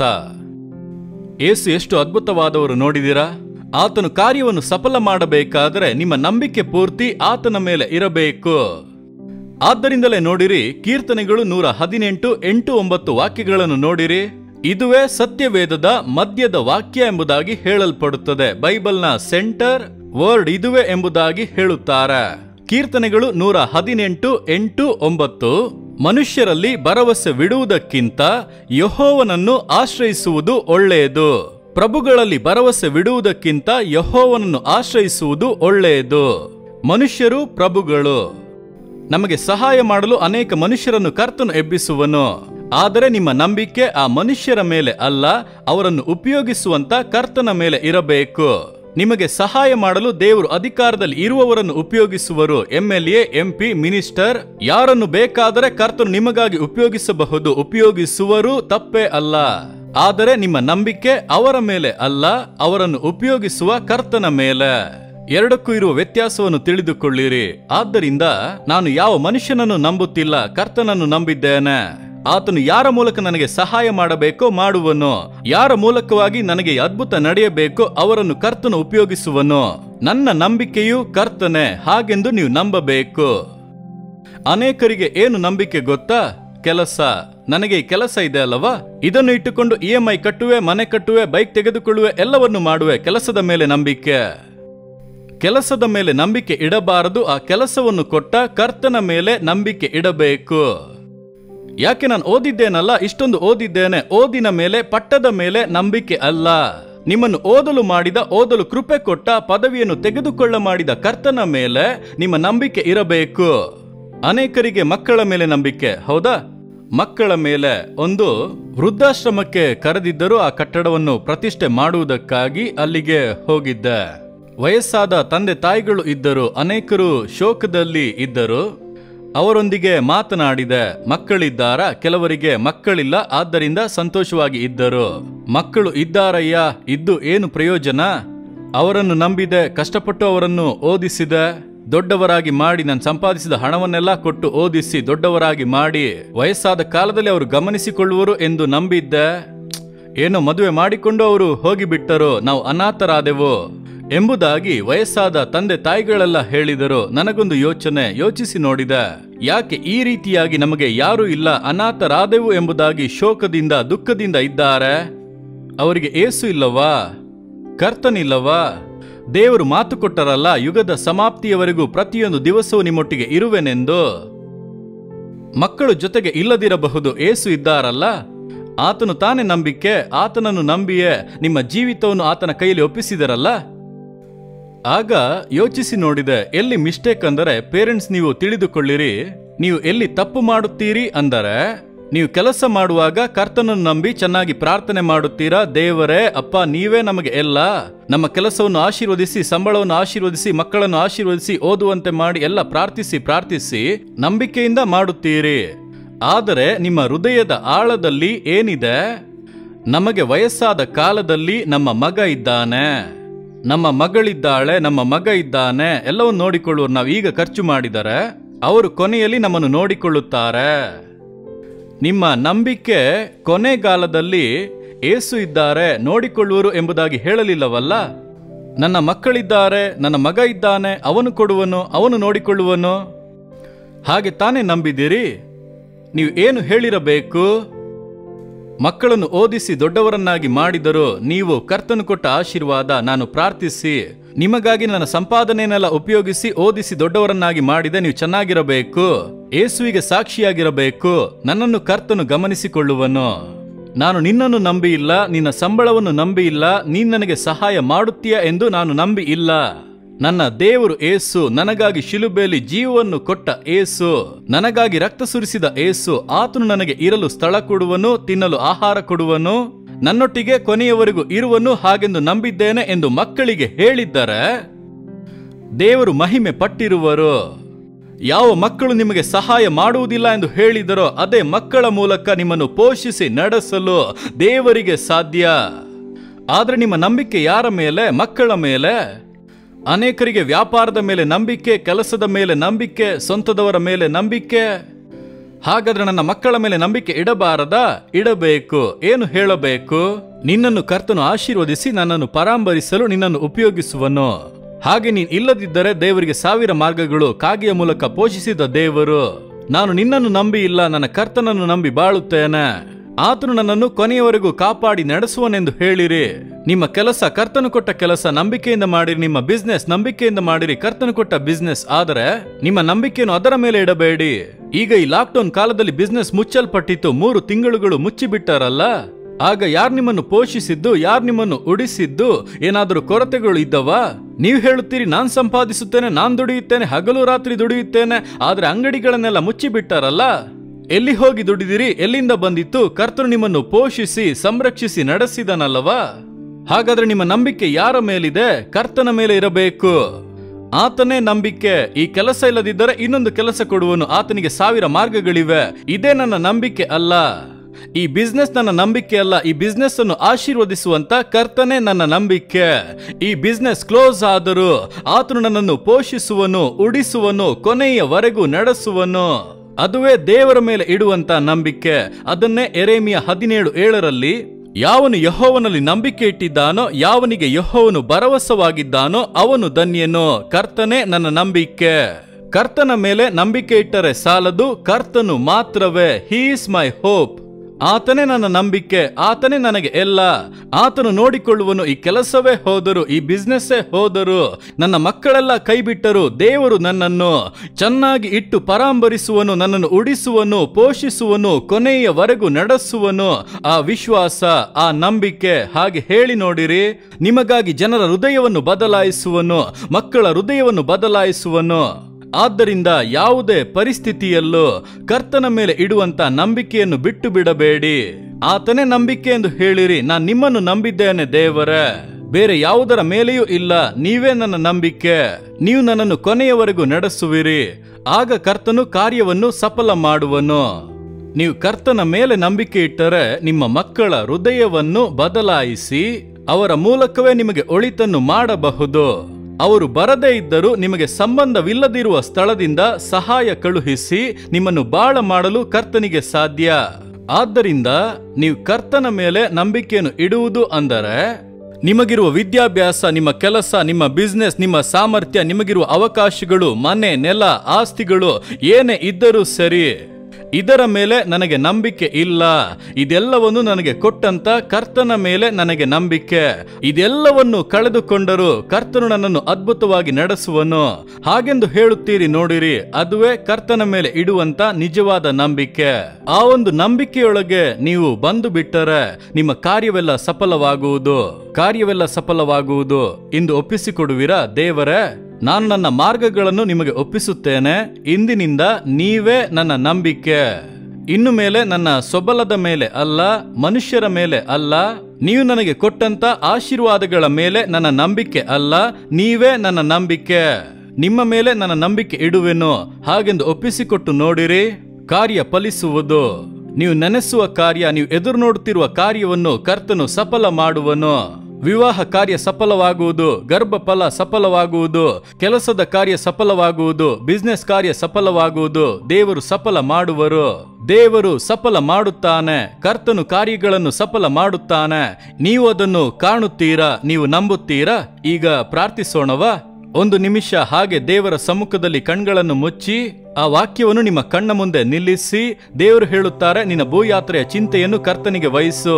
ಏಸು ಎಷ್ಟು ಅದ್ಭುತವಾದವರು ನೋಡಿದಿರಾ ಆತನು ಕಾರ್ಯವನ್ನು ಸಫಲ ಮಾಡಬೇಕಾದರೆ ನಿಮ್ಮ ನಂಬಿಕೆ ಪೂರ್ತಿ ಆತನ ಮೇಲೆ ಇರಬೇಕು ಆದ್ದರಿಂದಲೇ ನೋಡಿರಿ ಕೀರ್ತನೆಗಳು ನೂರ ಹದಿನೆಂಟು ಎಂಟು ಒಂಬತ್ತು ವಾಕ್ಯಗಳನ್ನು ನೋಡಿರಿ ಇದುವೇ ಸತ್ಯವೇದದ ಮಧ್ಯದ ವಾಕ್ಯ ಎಂಬುದಾಗಿ ಹೇಳಲ್ಪಡುತ್ತದೆ ಬೈಬಲ್ನ ಸೆಂಟರ್ ವರ್ಡ್ ಇದುವೆ ಎಂಬುದಾಗಿ ಹೇಳುತ್ತಾರೆ ಕೀರ್ತನೆಗಳು ನೂರ ಹದಿನೆಂಟು ಎಂಟು ಒಂಬತ್ತು ಮನುಷ್ಯರಲ್ಲಿ ಭರವಸೆ ಬಿಡುವುದಕ್ಕಿಂತ ಯಹೋವನನ್ನು ಆಶ್ರಯಿಸುವುದು ಒಳ್ಳೆಯದು ಪ್ರಭುಗಳಲ್ಲಿ ಭರವಸೆ ಬಿಡುವುದಕ್ಕಿಂತ ಯಹೋವನನ್ನು ಆಶ್ರಯಿಸುವುದು ಒಳ್ಳೆಯದು ಮನುಷ್ಯರು ಪ್ರಭುಗಳು ನಮಗೆ ಸಹಾಯ ಮಾಡಲು ಅನೇಕ ಮನುಷ್ಯರನ್ನು ಕರ್ತನು ಎಬ್ಬಿಸುವನು ಆದರೆ ನಿಮ್ಮ ನಂಬಿಕೆ ಆ ಮನುಷ್ಯರ ಮೇಲೆ ಅಲ್ಲ ಅವರನ್ನು ಉಪಯೋಗಿಸುವಂತ ಕರ್ತನ ಮೇಲೆ ಇರಬೇಕು ನಿಮಗೆ ಸಹಾಯ ಮಾಡಲು ದೇವರು ಅಧಿಕಾರದಲ್ಲಿ ಇರುವವರನ್ನು ಉಪಯೋಗಿಸುವರು ಎಂಎಲ್ಎ ಎಂಪಿ ಮಿನಿಸ್ಟರ್ ಯಾರನ್ನು ಬೇಕಾದರೆ ಕರ್ತನು ನಿಮಗಾಗಿ ಉಪಯೋಗಿಸಬಹುದು ಉಪಯೋಗಿಸುವರು ತಪ್ಪೇ ಅಲ್ಲ ಆದರೆ ನಿಮ್ಮ ನಂಬಿಕೆ ಅವರ ಮೇಲೆ ಅಲ್ಲ ಅವರನ್ನು ಉಪಯೋಗಿಸುವ ಕರ್ತನ ಮೇಲೆ ಎರಡಕ್ಕೂ ಇರುವ ವ್ಯತ್ಯಾಸವನ್ನು ತಿಳಿದುಕೊಳ್ಳಿರಿ ಆದ್ದರಿಂದ ನಾನು ಯಾವ ಮನುಷ್ಯನನ್ನು ನಂಬುತ್ತಿಲ್ಲ ಕರ್ತನನ್ನು ನಂಬಿದ್ದೇನೆ ಆತನು ಯಾರ ಮೂಲಕ ನನಗೆ ಸಹಾಯ ಮಾಡಬೇಕೋ ಮಾಡುವನು ಯಾರ ಮೂಲಕವಾಗಿ ನನಗೆ ಅದ್ಭುತ ನಡೆಯಬೇಕೋ ಅವರನ್ನು ಕರ್ತನು ಉಪಯೋಗಿಸುವನು ನನ್ನ ನಂಬಿಕೆಯು ಕರ್ತನೆ ಹಾಗೆಂದು ನೀವು ನಂಬಬೇಕು ಅನೇಕರಿಗೆ ಏನು ನಂಬಿಕೆ ಗೊತ್ತಾ ಕೆಲಸ ನನಗೆ ಈ ಕೆಲಸ ಇದೆ ಅಲ್ಲವಾ ಇದನ್ನು ಇಟ್ಟುಕೊಂಡು ಇ ಎಂ ಐ ಕಟ್ಟುವೆ ಮನೆ ಕಟ್ಟುವೆ ಬೈಕ್ ತೆಗೆದುಕೊಳ್ಳುವೆ ಎಲ್ಲವನ್ನು ಮಾಡುವೆ ಕೆಲಸದ ಮೇಲೆ ನಂಬಿಕೆ ಕೆಲಸದ ಮೇಲೆ ನಂಬಿಕೆ ಇಡಬಾರದು ಆ ಕೆಲಸವನ್ನು ಕೊಟ್ಟ ಕರ್ತನ ಮೇಲೆ ನಂಬಿಕೆ ಇಡಬೇಕು ಯಾಕೆ ನಾನು ಓದಿದ್ದೇನಲ್ಲ ಇಷ್ಟೊಂದು ಓದಿದ್ದೇನೆ ಓದಿನ ಮೇಲೆ ಪಟ್ಟದ ಮೇಲೆ ನಂಬಿಕೆ ಅಲ್ಲ ನಿಮ್ಮನ್ನು ಓದಲು ಮಾಡಿದ ಓದಲು ಕೃಪೆ ಕೊಟ್ಟ ಪದವಿಯನ್ನು ತೆಗೆದುಕೊಳ್ಳ ಮಾಡಿದ ಕರ್ತನ ಮೇಲೆ ನಿಮ್ಮ ನಂಬಿಕೆ ಇರಬೇಕು ಅನೇಕರಿಗೆ ಮಕ್ಕಳ ಮೇಲೆ ನಂಬಿಕೆ ಹೌದಾ ಮಕ್ಕಳ ಮೇಲೆ ಒಂದು ವೃದ್ಧಾಶ್ರಮಕ್ಕೆ ಕರೆದಿದ್ದರು ಆ ಕಟ್ಟಡವನ್ನು ಪ್ರತಿಷ್ಠೆ ಮಾಡುವುದಕ್ಕಾಗಿ ಅಲ್ಲಿಗೆ ಹೋಗಿದ್ದೆ ವಯಸ್ಸಾದ ತಂದೆ ತಾಯಿಗಳು ಇದ್ದರು ಅನೇಕರು ಶೋಕದಲ್ಲಿ ಇದ್ದರು ಅವರೊಂದಿಗೆ ಮಾತನಾಡಿದೆ ಮಕ್ಕಳಿದ್ದಾರ ಕೆಲವರಿಗೆ ಮಕ್ಕಳಿಲ್ಲ ಆದ್ದರಿಂದ ಸಂತೋಷವಾಗಿ ಇದ್ದರು ಮಕ್ಕಳು ಇದ್ದಾರಯ್ಯ ಇದ್ದು ಏನು ಪ್ರಯೋಜನ ಅವರನ್ನು ನಂಬಿದೆ ಕಷ್ಟಪಟ್ಟು ಅವರನ್ನು ಓದಿಸಿದೆ ದೊಡ್ಡವರಾಗಿ ಮಾಡಿ ನಾನು ಸಂಪಾದಿಸಿದ ಹಣವನ್ನೆಲ್ಲ ಕೊಟ್ಟು ಓದಿಸಿ ದೊಡ್ಡವರಾಗಿ ಮಾಡಿ ವಯಸ್ಸಾದ ಕಾಲದಲ್ಲಿ ಅವರು ಗಮನಿಸಿಕೊಳ್ಳುವರು ಎಂದು ನಂಬಿದ್ದೆ ಏನೋ ಮದುವೆ ಮಾಡಿಕೊಂಡು ಅವರು ಹೋಗಿಬಿಟ್ಟರು ನಾವು ಅನಾಥರಾದೆವು ಎಂಬುದಾಗಿ ವಯಸ್ಸಾದ ತಂದೆ ತಾಯಿಗಳೆಲ್ಲ ಹೇಳಿದರು ನನಗೊಂದು ಯೋಚನೆ ಯೋಚಿಸಿ ನೋಡಿದೆ ಯಾಕೆ ಈ ರೀತಿಯಾಗಿ ನಮಗೆ ಯಾರೂ ಇಲ್ಲ ಅನಾಥರಾದೆವು ಎಂಬುದಾಗಿ ಶೋಕದಿಂದ ದುಃಖದಿಂದ ಇದ್ದಾರೆ ಅವರಿಗೆ ಏಸು ಇಲ್ಲವಾ ಕರ್ತನಿಲ್ಲವಾ ದೇವರು ಮಾತು ಕೊಟ್ಟರಲ್ಲ ಯುಗದ ಸಮಾಪ್ತಿಯವರೆಗೂ ಪ್ರತಿಯೊಂದು ದಿವಸವೂ ನಿಮ್ಮೊಟ್ಟಿಗೆ ಇರುವೆನೆಂದು ಮಕ್ಕಳು ಜೊತೆಗೆ ಇಲ್ಲದಿರಬಹುದು ಏಸು ಇದ್ದಾರಲ್ಲ ಆತನು ತಾನೇ ನಂಬಿಕೆ ಆತನನ್ನು ನಂಬಿಯೇ ನಿಮ್ಮ ಜೀವಿತವನ್ನು ಆತನ ಕೈಯಲ್ಲಿ ಒಪ್ಪಿಸಿದರಲ್ಲ ಆಗ ಯೋಚಿಸಿ ನೋಡಿದೆ ಎಲ್ಲಿ ಮಿಸ್ಟೇಕ್ ಅಂದರೆ ಪೇರೆಂಟ್ಸ್ ನೀವು ತಿಳಿದುಕೊಳ್ಳಿರಿ ನೀವು ಎಲ್ಲಿ ತಪ್ಪು ಮಾಡುತ್ತೀರಿ ಅಂದರೆ ನೀವು ಕೆಲಸ ಮಾಡುವಾಗ ಕರ್ತನನ್ನು ನಂಬಿ ಚೆನ್ನಾಗಿ ಪ್ರಾರ್ಥನೆ ಮಾಡುತ್ತೀರಾ ದೇವರೇ ಅಪ್ಪ ನೀವೇ ನಮಗೆ ಎಲ್ಲ ನಮ್ಮ ಕೆಲಸವನ್ನು ಆಶೀರ್ವದಿಸಿ ಸಂಬಳವನ್ನು ಆಶೀರ್ವದಿಸಿ ಮಕ್ಕಳನ್ನು ಆಶೀರ್ವದಿಸಿ ಓದುವಂತೆ ಮಾಡಿ ಎಲ್ಲ ಪ್ರಾರ್ಥಿಸಿ ಪ್ರಾರ್ಥಿಸಿ ನಂಬಿಕೆಯಿಂದ ಮಾಡುತ್ತೀರಿ ಆದರೆ ನಿಮ್ಮ ಹೃದಯದ ಆಳದಲ್ಲಿ ಏನಿದೆ ನಮಗೆ ವಯಸ್ಸಾದ ಕಾಲದಲ್ಲಿ ನಮ್ಮ ಮಗ ಇದ್ದಾನೆ ನಮ್ಮ ಮಗಳಿದ್ದಾಳೆ ನಮ್ಮ ಮಗ ಇದ್ದಾನೆ ಎಲ್ಲವನ್ನು ನೋಡಿಕೊಳ್ಳುವರು ನಾವು ಈಗ ಖರ್ಚು ಮಾಡಿದರೆ ಅವರು ಕೊನೆಯಲ್ಲಿ ನಮ್ಮನ್ನು ನೋಡಿಕೊಳ್ಳುತ್ತಾರೆ ನಿಮ್ಮ ನಂಬಿಕೆ ಕೊನೆಗಾಲದಲ್ಲಿ ಏಸು ಇದ್ದಾರೆ ನೋಡಿಕೊಳ್ಳುವರು ಎಂಬುದಾಗಿ ಹೇಳಲಿಲ್ಲವಲ್ಲ ನನ್ನ ಮಕ್ಕಳಿದ್ದಾರೆ ನನ್ನ ಮಗ ಇದ್ದಾನೆ ಅವನು ಕೊಡುವನು ಅವನು ನೋಡಿಕೊಳ್ಳುವನು ಹಾಗೆ ತಾನೇ ನಂಬಿದಿರಿ ನೀವು ಏನು ಹೇಳಿರಬೇಕು ಮಕ್ಕಳನ್ನು ಓದಿಸಿ ದೊಡ್ಡವರನ್ನಾಗಿ ಮಾಡಿದರು ನೀವು ಕರ್ತನು ಕೊಟ್ಟ ಆಶೀರ್ವಾದ ನಾನು ಪ್ರಾರ್ಥಿಸಿ ನಿಮಗಾಗಿ ನನ್ನ ಸಂಪಾದನೆಯನ್ನೆಲ್ಲ ಉಪಯೋಗಿಸಿ ಓದಿಸಿ ದೊಡ್ಡವರನ್ನಾಗಿ ಮಾಡಿದೆ ನೀವು ಚೆನ್ನಾಗಿರಬೇಕು ಏಸುವಿಗೆ ಸಾಕ್ಷಿಯಾಗಿರಬೇಕು ನನ್ನನ್ನು ಕರ್ತನು ಗಮನಿಸಿಕೊಳ್ಳುವನು ನಾನು ನಿನ್ನನ್ನು ನಂಬಿ ಇಲ್ಲ ನಿನ್ನ ಸಂಬಳವನ್ನು ನಂಬಿ ಇಲ್ಲ ನೀನ್ ನನಗೆ ಸಹಾಯ ಮಾಡುತ್ತೀಯ ಎಂದು ನಾನು ನಂಬಿ ಇಲ್ಲ ನನ್ನ ದೇವರು ಏಸು ನನಗಾಗಿ ಶಿಲುಬೆಯಲ್ಲಿ ಜೀವವನ್ನು ಕೊಟ್ಟ ಏಸು ನನಗಾಗಿ ರಕ್ತ ಸುರಿಸಿದ ಏಸು ಆತನು ನನಗೆ ಇರಲು ಸ್ಥಳ ಕೊಡುವನು ತಿನ್ನಲು ಆಹಾರ ಕೊಡುವನು ನನ್ನೊಟ್ಟಿಗೆ ಕೊನೆಯವರೆಗೂ ಇರುವನು ಹಾಗೆಂದು ನಂಬಿದ್ದೇನೆ ಎಂದು ಮಕ್ಕಳಿಗೆ ಹೇಳಿದ್ದರೆ ದೇವರು ಮಹಿಮೆ ಪಟ್ಟಿರುವರು ಯಾವ ಮಕ್ಕಳು ನಿಮಗೆ ಸಹಾಯ ಮಾಡುವುದಿಲ್ಲ ಎಂದು ಹೇಳಿದರೋ ಅದೇ ಮಕ್ಕಳ ಮೂಲಕ ನಿಮ್ಮನ್ನು ಪೋಷಿಸಿ ನಡೆಸಲು ದೇವರಿಗೆ ಸಾಧ್ಯ ಆದ್ರೆ ನಿಮ್ಮ ನಂಬಿಕೆ ಯಾರ ಮೇಲೆ ಮಕ್ಕಳ ಮೇಲೆ ಅನೇಕರಿಗೆ ವ್ಯಾಪಾರದ ಮೇಲೆ ನಂಬಿಕೆ ಕೆಲಸದ ಮೇಲೆ ನಂಬಿಕೆ ಸ್ವಂತದವರ ಮೇಲೆ ನಂಬಿಕೆ ಹಾಗಾದ್ರೆ ನನ್ನ ಮಕ್ಕಳ ಮೇಲೆ ನಂಬಿಕೆ ಇಡಬಾರದಾ ಇಡಬೇಕು ಏನು ಹೇಳಬೇಕು ನಿನ್ನನ್ನು ಕರ್ತನು ಆಶೀರ್ವದಿಸಿ ನನ್ನನ್ನು ಪರಾಂಬರಿಸಲು ನಿನ್ನನ್ನು ಉಪಯೋಗಿಸುವನು ಹಾಗೆ ನೀನ್ ಇಲ್ಲದಿದ್ದರೆ ದೇವರಿಗೆ ಸಾವಿರ ಮಾರ್ಗಗಳು ಕಾಗೆಯ ಮೂಲಕ ಪೋಷಿಸಿದ ದೇವರು ನಾನು ನಿನ್ನನ್ನು ನಂಬಿ ಇಲ್ಲ ನನ್ನ ಕರ್ತನನ್ನು ನಂಬಿ ಬಾಳುತ್ತೇನೆ ಆತನು ನನ್ನನ್ನು ಕೊನೆಯವರೆಗೂ ಕಾಪಾಡಿ ನಡೆಸುವನೆಂದು ಹೇಳಿರಿ ನಿಮ್ಮ ಕೆಲಸ ಕರ್ತನು ಕೊಟ್ಟ ಕೆಲಸ ನಂಬಿಕೆಯಿಂದ ಮಾಡಿರಿ ನಿಮ್ಮ ಬಿಸ್ನೆಸ್ ನಂಬಿಕೆಯಿಂದ ಮಾಡಿರಿ ಕರ್ತನು ಕೊಟ್ಟ ಬಿಸ್ನೆಸ್ ಆದರೆ ನಿಮ್ಮ ನಂಬಿಕೆಯನ್ನು ಅದರ ಮೇಲೆ ಇಡಬೇಡಿ ಈಗ ಈ ಲಾಕ್ಡೌನ್ ಕಾಲದಲ್ಲಿ ಬಿಸ್ನೆಸ್ ಮುಚ್ಚಲ್ಪಟ್ಟಿತ್ತು ಮೂರು ತಿಂಗಳುಗಳು ಮುಚ್ಚಿಬಿಟ್ಟಾರಲ್ಲ ಆಗ ಯಾರ್ ನಿಮ್ಮನ್ನು ಪೋಷಿಸಿದ್ದು ಯಾರ್ ನಿಮ್ಮನ್ನು ಉಡಿಸಿದ್ದು ಏನಾದರೂ ಕೊರತೆಗಳು ಇದ್ದವ ನೀವು ಹೇಳುತ್ತೀರಿ ನಾನ್ ಸಂಪಾದಿಸುತ್ತೇನೆ ನಾನ್ ದುಡಿಯುತ್ತೇನೆ ಹಗಲು ರಾತ್ರಿ ದುಡಿಯುತ್ತೇನೆ ಆದ್ರೆ ಅಂಗಡಿಗಳನ್ನೆಲ್ಲ ಮುಚ್ಚಿಬಿಟ್ಟಾರಲ್ಲ ಎಲ್ಲಿ ಹೋಗಿ ದುಡಿದಿರಿ ಎಲ್ಲಿಂದ ಬಂದಿತ್ತು ಕರ್ತನು ನಿಮ್ಮನ್ನು ಪೋಷಿಸಿ ಸಂರಕ್ಷಿಸಿ ನಡೆಸಿದನಲ್ಲವಾ ಹಾಗಾದ್ರೆ ನಿಮ್ಮ ನಂಬಿಕೆ ಯಾರ ಮೇಲಿದೆ ಕರ್ತನ ಮೇಲೆ ಇರಬೇಕು ಆತನೇ ನಂಬಿಕೆ ಈ ಕೆಲಸ ಇಲ್ಲದಿದ್ದರೆ ಇನ್ನೊಂದು ಕೆಲಸ ಕೊಡುವನು ಆತನಿಗೆ ಸಾವಿರ ಮಾರ್ಗಗಳಿವೆ ಇದೇ ನನ್ನ ನಂಬಿಕೆ ಅಲ್ಲ ಈ ಬಿಸ್ನೆಸ್ ನನ್ನ ನಂಬಿಕೆ ಅಲ್ಲ ಈ ಬಿಸ್ನೆಸ್ ಅನ್ನು ಆಶೀರ್ವದಿಸುವಂತ ಕರ್ತನೇ ನನ್ನ ನಂಬಿಕೆ ಈ ಬಿಸ್ನೆಸ್ ಕ್ಲೋಸ್ ಆದರೂ ಆತನು ನನ್ನನ್ನು ಪೋಷಿಸುವನು ಉಡಿಸುವನು ಕೊನೆಯವರೆಗೂ ನಡೆಸುವನು ಅದುವೇ ದೇವರ ಮೇಲೆ ಇಡುವಂತ ನಂಬಿಕೆ ಅದನ್ನೇ ಎರೇಮಿಯ ಹದಿನೇಳು ಏಳರಲ್ಲಿ ಯಾವನು ಯಹೋವನಲ್ಲಿ ನಂಬಿಕೆ ಇಟ್ಟಿದ್ದಾನೋ ಯಾವನಿಗೆ ಯಹೋವನು ಭರವಸವಾಗಿದ್ದಾನೋ ಅವನು ಧನ್ಯನು ಕರ್ತನೇ ನನ್ನ ನಂಬಿಕೆ ಕರ್ತನ ಮೇಲೆ ನಂಬಿಕೆ ಇಟ್ಟರೆ ಸಾಲದು ಕರ್ತನು ಮಾತ್ರವೇ ಹೀಸ್ ಮೈ ಹೋಪ್ ಆತನೇ ನನ್ನ ನಂಬಿಕೆ ಆತನೇ ನನಗೆ ಎಲ್ಲ ಆತನು ನೋಡಿಕೊಳ್ಳುವನು ಈ ಕೆಲಸವೇ ಹೋದರು ಈ ಬಿಸ್ನೆಸ್ಸೇ ಹೋದರು ನನ್ನ ಮಕ್ಕಳೆಲ್ಲ ಕೈ ಬಿಟ್ಟರು ದೇವರು ನನ್ನನ್ನು ಚೆನ್ನಾಗಿ ಇಟ್ಟು ಪರಾಂಬರಿಸುವನು ನನ್ನನ್ನು ಉಡಿಸುವನು ಪೋಷಿಸುವನು ಕೊನೆಯವರೆಗೂ ನಡೆಸುವನು ಆ ವಿಶ್ವಾಸ ಆ ನಂಬಿಕೆ ಹಾಗೆ ಹೇಳಿ ನೋಡಿರಿ ನಿಮಗಾಗಿ ಜನರ ಹೃದಯವನ್ನು ಬದಲಾಯಿಸುವನು ಮಕ್ಕಳ ಹೃದಯವನ್ನು ಬದಲಾಯಿಸುವನು ಆದ್ದರಿಂದ ಯಾವುದೇ ಪರಿಸ್ಥಿತಿಯಲ್ಲೂ ಕರ್ತನ ಮೇಲೆ ಇಡುವಂತ ನಂಬಿಕೆಯನ್ನು ಬಿಟ್ಟು ಬಿಡಬೇಡಿ ಆತನೇ ನಂಬಿಕೆ ಎಂದು ಹೇಳಿರಿ ನಾನು ನಿಮ್ಮನ್ನು ನಂಬಿದ್ದೇನೆ ದೇವರೇ ಬೇರೆ ಯಾವುದರ ಮೇಲೆಯೂ ಇಲ್ಲ ನೀವೇ ನನ್ನ ನಂಬಿಕೆ ನೀವು ನನ್ನನ್ನು ಕೊನೆಯವರೆಗೂ ನಡೆಸುವಿರಿ ಆಗ ಕರ್ತನು ಕಾರ್ಯವನ್ನು ಸಫಲ ಮಾಡುವನು ನೀವು ಕರ್ತನ ಮೇಲೆ ನಂಬಿಕೆ ಇಟ್ಟರೆ ನಿಮ್ಮ ಮಕ್ಕಳ ಹೃದಯವನ್ನು ಬದಲಾಯಿಸಿ ಅವರ ಮೂಲಕವೇ ನಿಮಗೆ ಒಳಿತನ್ನು ಮಾಡಬಹುದು ಅವರು ಬರದೇ ಇದ್ದರೂ ನಿಮಗೆ ಸಂಬಂಧವಿಲ್ಲದಿರುವ ಸ್ಥಳದಿಂದ ಸಹಾಯ ಕಳುಹಿಸಿ ನಿಮ್ಮನ್ನು ಬಾಳ ಮಾಡಲು ಕರ್ತನಿಗೆ ಸಾಧ್ಯ ಆದ್ದರಿಂದ ನೀವು ಕರ್ತನ ಮೇಲೆ ನಂಬಿಕೆಯನ್ನು ಇಡುವುದು ಅಂದರೆ ನಿಮಗಿರುವ ವಿದ್ಯಾಭ್ಯಾಸ ನಿಮ್ಮ ಕೆಲಸ ನಿಮ್ಮ ಬಿಸ್ನೆಸ್ ನಿಮ್ಮ ಸಾಮರ್ಥ್ಯ ನಿಮಗಿರುವ ಅವಕಾಶಗಳು ಮನೆ ನೆಲ ಆಸ್ತಿಗಳು ಏನೇ ಇದ್ದರೂ ಸರಿ ಇದರ ಮೇಲೆ ನನಗೆ ನಂಬಿಕೆ ಇಲ್ಲ ಇದೆಲ್ಲವನ್ನು ನನಗೆ ಕೊಟ್ಟಂತ ಕರ್ತನ ಮೇಲೆ ನನಗೆ ನಂಬಿಕೆ ಇದೆಲ್ಲವನ್ನು ಕಳೆದುಕೊಂಡರೂ ಕರ್ತನು ನನ್ನನ್ನು ಅದ್ಭುತವಾಗಿ ನಡೆಸುವನು ಹಾಗೆಂದು ಹೇಳುತ್ತೀರಿ ನೋಡಿರಿ ಅದುವೇ ಕರ್ತನ ಮೇಲೆ ಇಡುವಂತ ನಿಜವಾದ ನಂಬಿಕೆ ಆ ಒಂದು ನಂಬಿಕೆಯೊಳಗೆ ನೀವು ಬಂದು ಬಿಟ್ಟರೆ ನಿಮ್ಮ ಕಾರ್ಯವೆಲ್ಲ ಸಫಲವಾಗುವುದು ಕಾರ್ಯವೆಲ್ಲ ಸಫಲವಾಗುವುದು ಇಂದು ಒಪ್ಪಿಸಿಕೊಡುವಿರಾ ದೇವರೇ ನಾನು ನನ್ನ ಮಾರ್ಗಗಳನ್ನು ನಿಮಗೆ ಒಪ್ಪಿಸುತ್ತೇನೆ ಇಂದಿನಿಂದ ನೀವೇ ನನ್ನ ನಂಬಿಕೆ ಇನ್ನು ಮೇಲೆ ನನ್ನ ಸೊಬಲದ ಮೇಲೆ ಅಲ್ಲ ಮನುಷ್ಯರ ಮೇಲೆ ಅಲ್ಲ ನೀವು ನನಗೆ ಕೊಟ್ಟಂತ ಆಶೀರ್ವಾದಗಳ ಮೇಲೆ ನನ್ನ ನಂಬಿಕೆ ಅಲ್ಲ ನೀವೇ ನನ್ನ ನಂಬಿಕೆ ನಿಮ್ಮ ಮೇಲೆ ನನ್ನ ನಂಬಿಕೆ ಇಡುವೆನು ಹಾಗೆಂದು ಒಪ್ಪಿಸಿಕೊಟ್ಟು ನೋಡಿರಿ ಕಾರ್ಯ ಫಲಿಸುವುದು ನೀವು ನೆನೆಸುವ ಕಾರ್ಯ ನೀವು ಎದುರು ನೋಡುತ್ತಿರುವ ಕಾರ್ಯವನ್ನು ಕರ್ತನು ಸಫಲ ಮಾಡುವನು ವಿವಾಹ ಕಾರ್ಯ ಸಫಲವಾಗುವುದು ಗರ್ಭಫಲ ಸಫಲವಾಗುವುದು ಕೆಲಸದ ಕಾರ್ಯ ಸಫಲವಾಗುವುದು ಬಿಸ್ನೆಸ್ ಕಾರ್ಯ ಸಫಲವಾಗುವುದು ದೇವರು ಸಫಲ ಮಾಡುವರು ದೇವರು ಸಫಲ ಮಾಡುತ್ತಾನೆ ಕರ್ತನು ಕಾರ್ಯಗಳನ್ನು ಸಫಲ ಮಾಡುತ್ತಾನೆ ನೀವು ಅದನ್ನು ಕಾಣುತ್ತೀರಾ ನೀವು ನಂಬುತ್ತೀರಾ ಈಗ ಪ್ರಾರ್ಥಿಸೋಣವಾ ಒಂದು ನಿಮಿಷ ಹಾಗೆ ದೇವರ ಸಮ್ಮುಖದಲ್ಲಿ ಕಣ್ಗಳನ್ನು ಮುಚ್ಚಿ ಆ ವಾಕ್ಯವನ್ನು ನಿಮ್ಮ ಕಣ್ಣ ಮುಂದೆ ನಿಲ್ಲಿಸಿ ದೇವರು ಹೇಳುತ್ತಾರೆ ನಿನ್ನ ಭೂಯಾತ್ರೆಯ ಚಿಂತೆಯನ್ನು ಕರ್ತನಿಗೆ ವಹಿಸು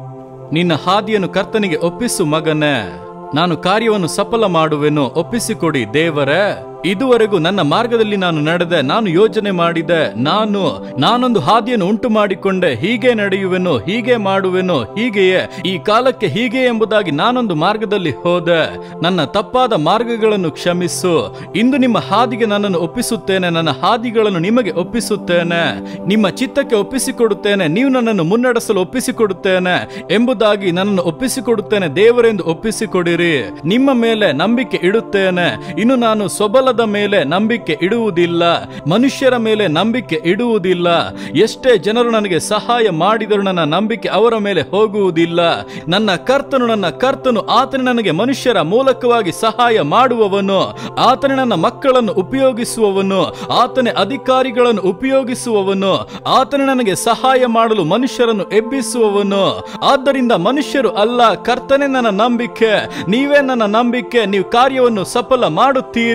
ನಿನ್ನ ಹಾದಿಯನ್ನು ಕರ್ತನಿಗೆ ಒಪ್ಪಿಸು ಮಗನೇ ನಾನು ಕಾರ್ಯವನ್ನು ಸಫಲ ಮಾಡುವೆನು ಒಪ್ಪಿಸಿಕೊಡಿ ದೇವರೇ ಇದುವರೆಗೂ ನನ್ನ ಮಾರ್ಗದಲ್ಲಿ ನಾನು ನಡೆದೆ ನಾನು ಯೋಜನೆ ಮಾಡಿದೆ ನಾನು ನಾನೊಂದು ಹಾದಿಯನ್ನು ಉಂಟು ಮಾಡಿಕೊಂಡೆ ಹೀಗೆ ನಡೆಯುವೆನು ಹೀಗೆ ಮಾಡುವೆನು ಹೀಗೆಯೇ ಈ ಕಾಲಕ್ಕೆ ಹೀಗೆ ಎಂಬುದಾಗಿ ನಾನೊಂದು ಮಾರ್ಗದಲ್ಲಿ ಹೋದೆ ನನ್ನ ತಪ್ಪಾದ ಮಾರ್ಗಗಳನ್ನು ಕ್ಷಮಿಸು ಇಂದು ನಿಮ್ಮ ಹಾದಿಗೆ ನನ್ನನ್ನು ಒಪ್ಪಿಸುತ್ತೇನೆ ನನ್ನ ಹಾದಿಗಳನ್ನು ನಿಮಗೆ ಒಪ್ಪಿಸುತ್ತೇನೆ ನಿಮ್ಮ ಚಿತ್ತಕ್ಕೆ ಒಪ್ಪಿಸಿಕೊಡುತ್ತೇನೆ ನೀವು ನನ್ನನ್ನು ಮುನ್ನಡೆಸಲು ಒಪ್ಪಿಸಿಕೊಡುತ್ತೇನೆ ಎಂಬುದಾಗಿ ನನ್ನನ್ನು ಒಪ್ಪಿಸಿಕೊಡುತ್ತೇನೆ ದೇವರೆಂದು ಒಪ್ಪಿಸಿಕೊಡಿರಿ ನಿಮ್ಮ ಮೇಲೆ ನಂಬಿಕೆ ಇಡುತ್ತೇನೆ ಇನ್ನು ನಾನು ಸೊಬಲದ ಮೇಲೆ ನಂಬಿಕೆ ಇಡುವುದಿಲ್ಲ ಮನುಷ್ಯರ ಮೇಲೆ ನಂಬಿಕೆ ಇಡುವುದಿಲ್ಲ ಎಷ್ಟೇ ಜನರು ನನಗೆ ಸಹಾಯ ಮಾಡಿದರೂ ನನ್ನ ನಂಬಿಕೆ ಅವರ ಮೇಲೆ ಹೋಗುವುದಿಲ್ಲ ನನ್ನ ಕರ್ತನು ನನ್ನ ಕರ್ತನು ಆತನೇ ನನಗೆ ಮನುಷ್ಯರ ಮೂಲಕವಾಗಿ ಸಹಾಯ ಮಾಡುವವನು ಆತನೇ ನನ್ನ ಮಕ್ಕಳನ್ನು ಉಪಯೋಗಿಸುವವನು ಆತನೇ ಅಧಿಕಾರಿಗಳನ್ನು ಉಪಯೋಗಿಸುವವನು ಆತನೇ ನನಗೆ ಸಹಾಯ ಮಾಡಲು ಮನುಷ್ಯರನ್ನು ಎಬ್ಬಿಸುವವನು ಆದ್ದರಿಂದ ಮನುಷ್ಯರು ಅಲ್ಲ ಕರ್ತನೇ ನನ್ನ ನಂಬಿಕೆ ನೀವೇ ನನ್ನ ನಂಬಿಕೆ ನೀವು ಕಾರ್ಯವನ್ನು ಸಫಲ ಮಾಡುತ್ತೀರಿ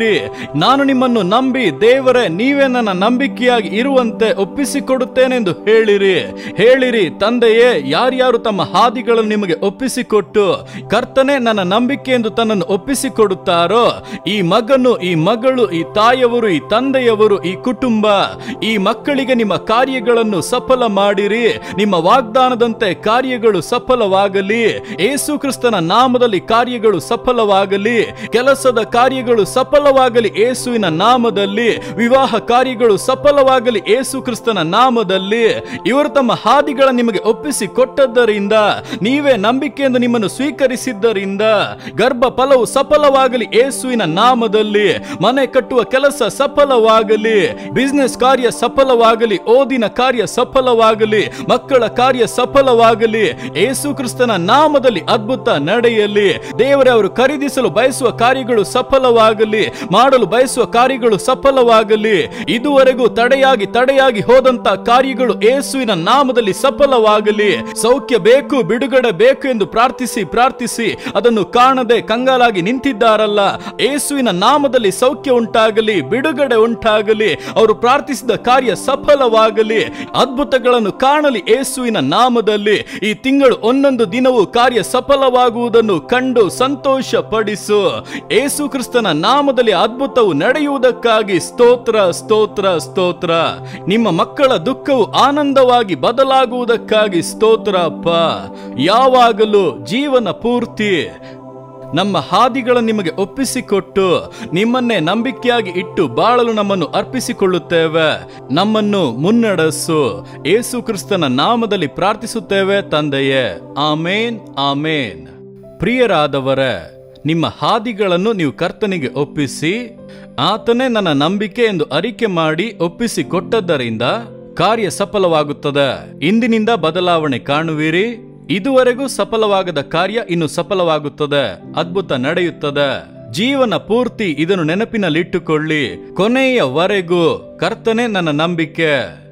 ನಾನು ನಿಮ್ಮನ್ನು ನಂಬಿ ದೇವರೇ ನೀವೇ ನನ್ನ ನಂಬಿಕೆಯಾಗಿ ಇರುವಂತೆ ಒಪ್ಪಿಸಿಕೊಡುತ್ತೇನೆಂದು ಹೇಳಿರಿ ಹೇಳಿರಿ ತಂದೆಯೇ ಯಾರ್ಯಾರು ತಮ್ಮ ಹಾದಿಗಳನ್ನು ನಿಮಗೆ ಒಪ್ಪಿಸಿಕೊಟ್ಟು ಕರ್ತನೆ ನನ್ನ ನಂಬಿಕೆ ಎಂದು ತನ್ನನ್ನು ಒಪ್ಪಿಸಿಕೊಡುತ್ತಾರೋ ಈ ಮಗನು ಈ ಮಗಳು ಈ ತಾಯವರು ಈ ತಂದೆಯವರು ಈ ಕುಟುಂಬ ಈ ಮಕ್ಕಳಿಗೆ ನಿಮ್ಮ ಕಾರ್ಯಗಳನ್ನು ಸಫಲ ಮಾಡಿರಿ ನಿಮ್ಮ ವಾಗ್ದಾನದಂತೆ ಕಾರ್ಯಗಳು ಸಫಲವಾಗಲಿ ಏಸು ಕ್ರಿಸ್ತನ ನಾಮದಲ್ಲಿ ಕಾರ್ಯಗಳು ಸಫಲವಾಗಲಿ ಕೆಲಸದ ಕಾರ್ಯಗಳು ಸಫಲವಾಗಲಿ ಏಸುವಿನ ನಾಮದಲ್ಲಿ ವಿವಾಹ ಕಾರ್ಯಗಳು ಸಫಲವಾಗಲಿ ಏಸು ಕ್ರಿಸ್ತನ ನಾಮದಲ್ಲಿ ಇವರು ತಮ್ಮ ಹಾದಿಗಳ ನಿಮಗೆ ಒಪ್ಪಿಸಿ ಕೊಟ್ಟದ್ದರಿಂದ ನೀವೇ ನಂಬಿಕೆಯಿಂದ ನಿಮ್ಮನ್ನು ಸ್ವೀಕರಿಸಿದ್ದರಿಂದ ಗರ್ಭ ಫಲವು ಸಫಲವಾಗಲಿ ಏಸುವಿನ ನಾಮದಲ್ಲಿ ಮನೆ ಕಟ್ಟುವ ಕೆಲಸ ಸಫಲವಾಗಲಿ ಬಿಸ್ನೆಸ್ ಕಾರ್ಯ ಸಫಲವಾಗಲಿ ಓದಿನ ಕಾರ್ಯ ಸಫಲವಾಗಲಿ ಮಕ್ಕಳ ಕಾರ್ಯ ಸಫಲವಾಗಲಿ ಏಸು ಕ್ರಿಸ್ತನ ನಾಮದಲ್ಲಿ ಅದ್ಭುತ ನಡೆಯಲಿ ದೇವರೇ ಅವರು ಖರೀದಿಸಲು ಬಯಸುವ ಕಾರ್ಯಗಳು ಸಫಲವಾಗಲಿ ಮಾಡಲು ಬಯಸುವ ಕಾರ್ಯಗಳು ಸಫಲವಾಗಲಿ ಇದುವರೆಗೂ ತಡೆಯಾಗಿ ತಡೆಯಾಗಿ ಹೋದಂತ ಕಾರ್ಯಗಳು ಏಸುವಿನ ನಾಮದಲ್ಲಿ ಸಫಲವಾಗಲಿ ಸೌಖ್ಯ ಬೇಕು ಬಿಡುಗಡೆ ಬೇಕು ಎಂದು ಪ್ರಾರ್ಥಿಸಿ ಪ್ರಾರ್ಥಿಸಿ ಅದನ್ನು ಕಾಣದೆ ಕಂಗಾಲಾಗಿ ನಿಂತಿದ್ದಾರಲ್ಲ ಏಸುವಿನ ನಾಮದಲ್ಲಿ ಸೌಖ್ಯ ಉಂಟಾಗಲಿ ಬಿಡುಗಡೆ ಉಂಟಾಗಲಿ ಅವರು ಪ್ರಾರ್ಥಿಸಿದ ಕಾರ್ಯ ಸಫಲವಾಗಲಿ ಅದ್ಭುತಗಳನ್ನು ಕಾಣಲಿ ಏಸುವಿನ ನಾಮದಲ್ಲಿ ಈ ತಿಂಗಳು ಒಂದೊಂದು ದಿನವೂ ಕಾರ್ಯ ಸಫಲವಾಗುವುದನ್ನು ಕಂಡು ಸಂತೋಷ ಪಡಿಸು ಏಸು ಕ್ರಿಸ್ತನ ನಾಮದಲ್ಲಿ ಅದ್ಭುತವು ನಡೆಯುವುದಕ್ಕಾಗಿ ಸ್ತೋತ್ರ ಸ್ತೋತ್ರ ಸ್ತೋತ್ರ ನಿಮ್ಮ ಮಕ್ಕಳ ದುಃಖವು ಆನಂದವಾಗಿ ಬದಲಾಗುವುದಕ್ಕಾಗಿ ಸ್ತೋತ್ರ ಅಪ್ಪ ಯಾವಾಗಲೂ ಜೀವನ ಪೂರ್ತಿ ನಮ್ಮ ಹಾದಿಗಳ ನಿಮಗೆ ಒಪ್ಪಿಸಿಕೊಟ್ಟು ನಿಮ್ಮನ್ನೇ ನಂಬಿಕೆಯಾಗಿ ಇಟ್ಟು ಬಾಳಲು ನಮ್ಮನ್ನು ಅರ್ಪಿಸಿಕೊಳ್ಳುತ್ತೇವೆ ನಮ್ಮನ್ನು ಮುನ್ನಡೆಸು ಏಸು ಕ್ರಿಸ್ತನ ನಾಮದಲ್ಲಿ ಪ್ರಾರ್ಥಿಸುತ್ತೇವೆ ತಂದೆಯೇ ಆಮೇನ್ ಆಮೇನ್ ಪ್ರಿಯರಾದವರೇ ನಿಮ್ಮ ಹಾದಿಗಳನ್ನು ನೀವು ಕರ್ತನಿಗೆ ಒಪ್ಪಿಸಿ ಆತನೇ ನನ್ನ ನಂಬಿಕೆ ಎಂದು ಅರಿಕೆ ಮಾಡಿ ಒಪ್ಪಿಸಿ ಕೊಟ್ಟದ್ದರಿಂದ ಕಾರ್ಯ ಸಫಲವಾಗುತ್ತದೆ ಇಂದಿನಿಂದ ಬದಲಾವಣೆ ಕಾಣುವಿರಿ ಇದುವರೆಗೂ ಸಫಲವಾಗದ ಕಾರ್ಯ ಇನ್ನು ಸಫಲವಾಗುತ್ತದೆ ಅದ್ಭುತ ನಡೆಯುತ್ತದೆ ಜೀವನ ಪೂರ್ತಿ ಇದನ್ನು ನೆನಪಿನಲ್ಲಿಟ್ಟುಕೊಳ್ಳಿ ಕೊನೆಯವರೆಗೂ ಕರ್ತನೆ ನನ್ನ ನಂಬಿಕೆ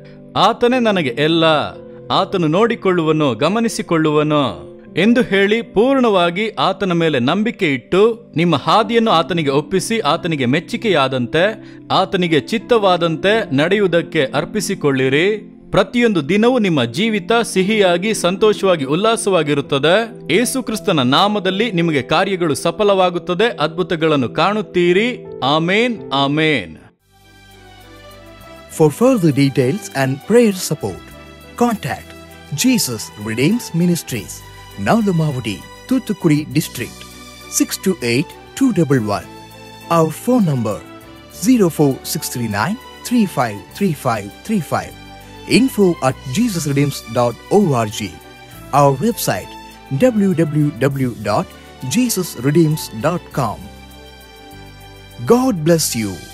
ಆತನೇ ನನಗೆ ಎಲ್ಲ ಆತನು ನೋಡಿಕೊಳ್ಳುವನು ಗಮನಿಸಿಕೊಳ್ಳುವನು ಎಂದು ಹೇಳಿ ಪೂರ್ಣವಾಗಿ ಆತನ ಮೇಲೆ ನಂಬಿಕೆ ಇಟ್ಟು ನಿಮ್ಮ ಹಾದಿಯನ್ನು ಆತನಿಗೆ ಒಪ್ಪಿಸಿ ಆತನಿಗೆ ಮೆಚ್ಚುಗೆಯಾದಂತೆ ಆತನಿಗೆ ಚಿತ್ತವಾದಂತೆ ನಡೆಯುವುದಕ್ಕೆ ಅರ್ಪಿಸಿಕೊಳ್ಳಿರಿ ಪ್ರತಿಯೊಂದು ದಿನವೂ ನಿಮ್ಮ ಜೀವಿತ ಸಿಹಿಯಾಗಿ ಸಂತೋಷವಾಗಿ ಉಲ್ಲಾಸವಾಗಿರುತ್ತದೆ ಏಸು ಕ್ರಿಸ್ತನ ನಾಮದಲ್ಲಿ ನಿಮಗೆ ಕಾರ್ಯಗಳು ಸಫಲವಾಗುತ್ತದೆ ಅದ್ಭುತಗಳನ್ನು ಕಾಣುತ್ತೀರಿ ಆಮೇನ್ ಆಮೇನ್ For further details and prayer support, contact Jesus Redeems Ministries, Nalamavadi, Thuthukudi District, 628-211. Our phone number 04639 353535. Info at jesusredeems.org. Our website www.jesusredeems.com. God bless you.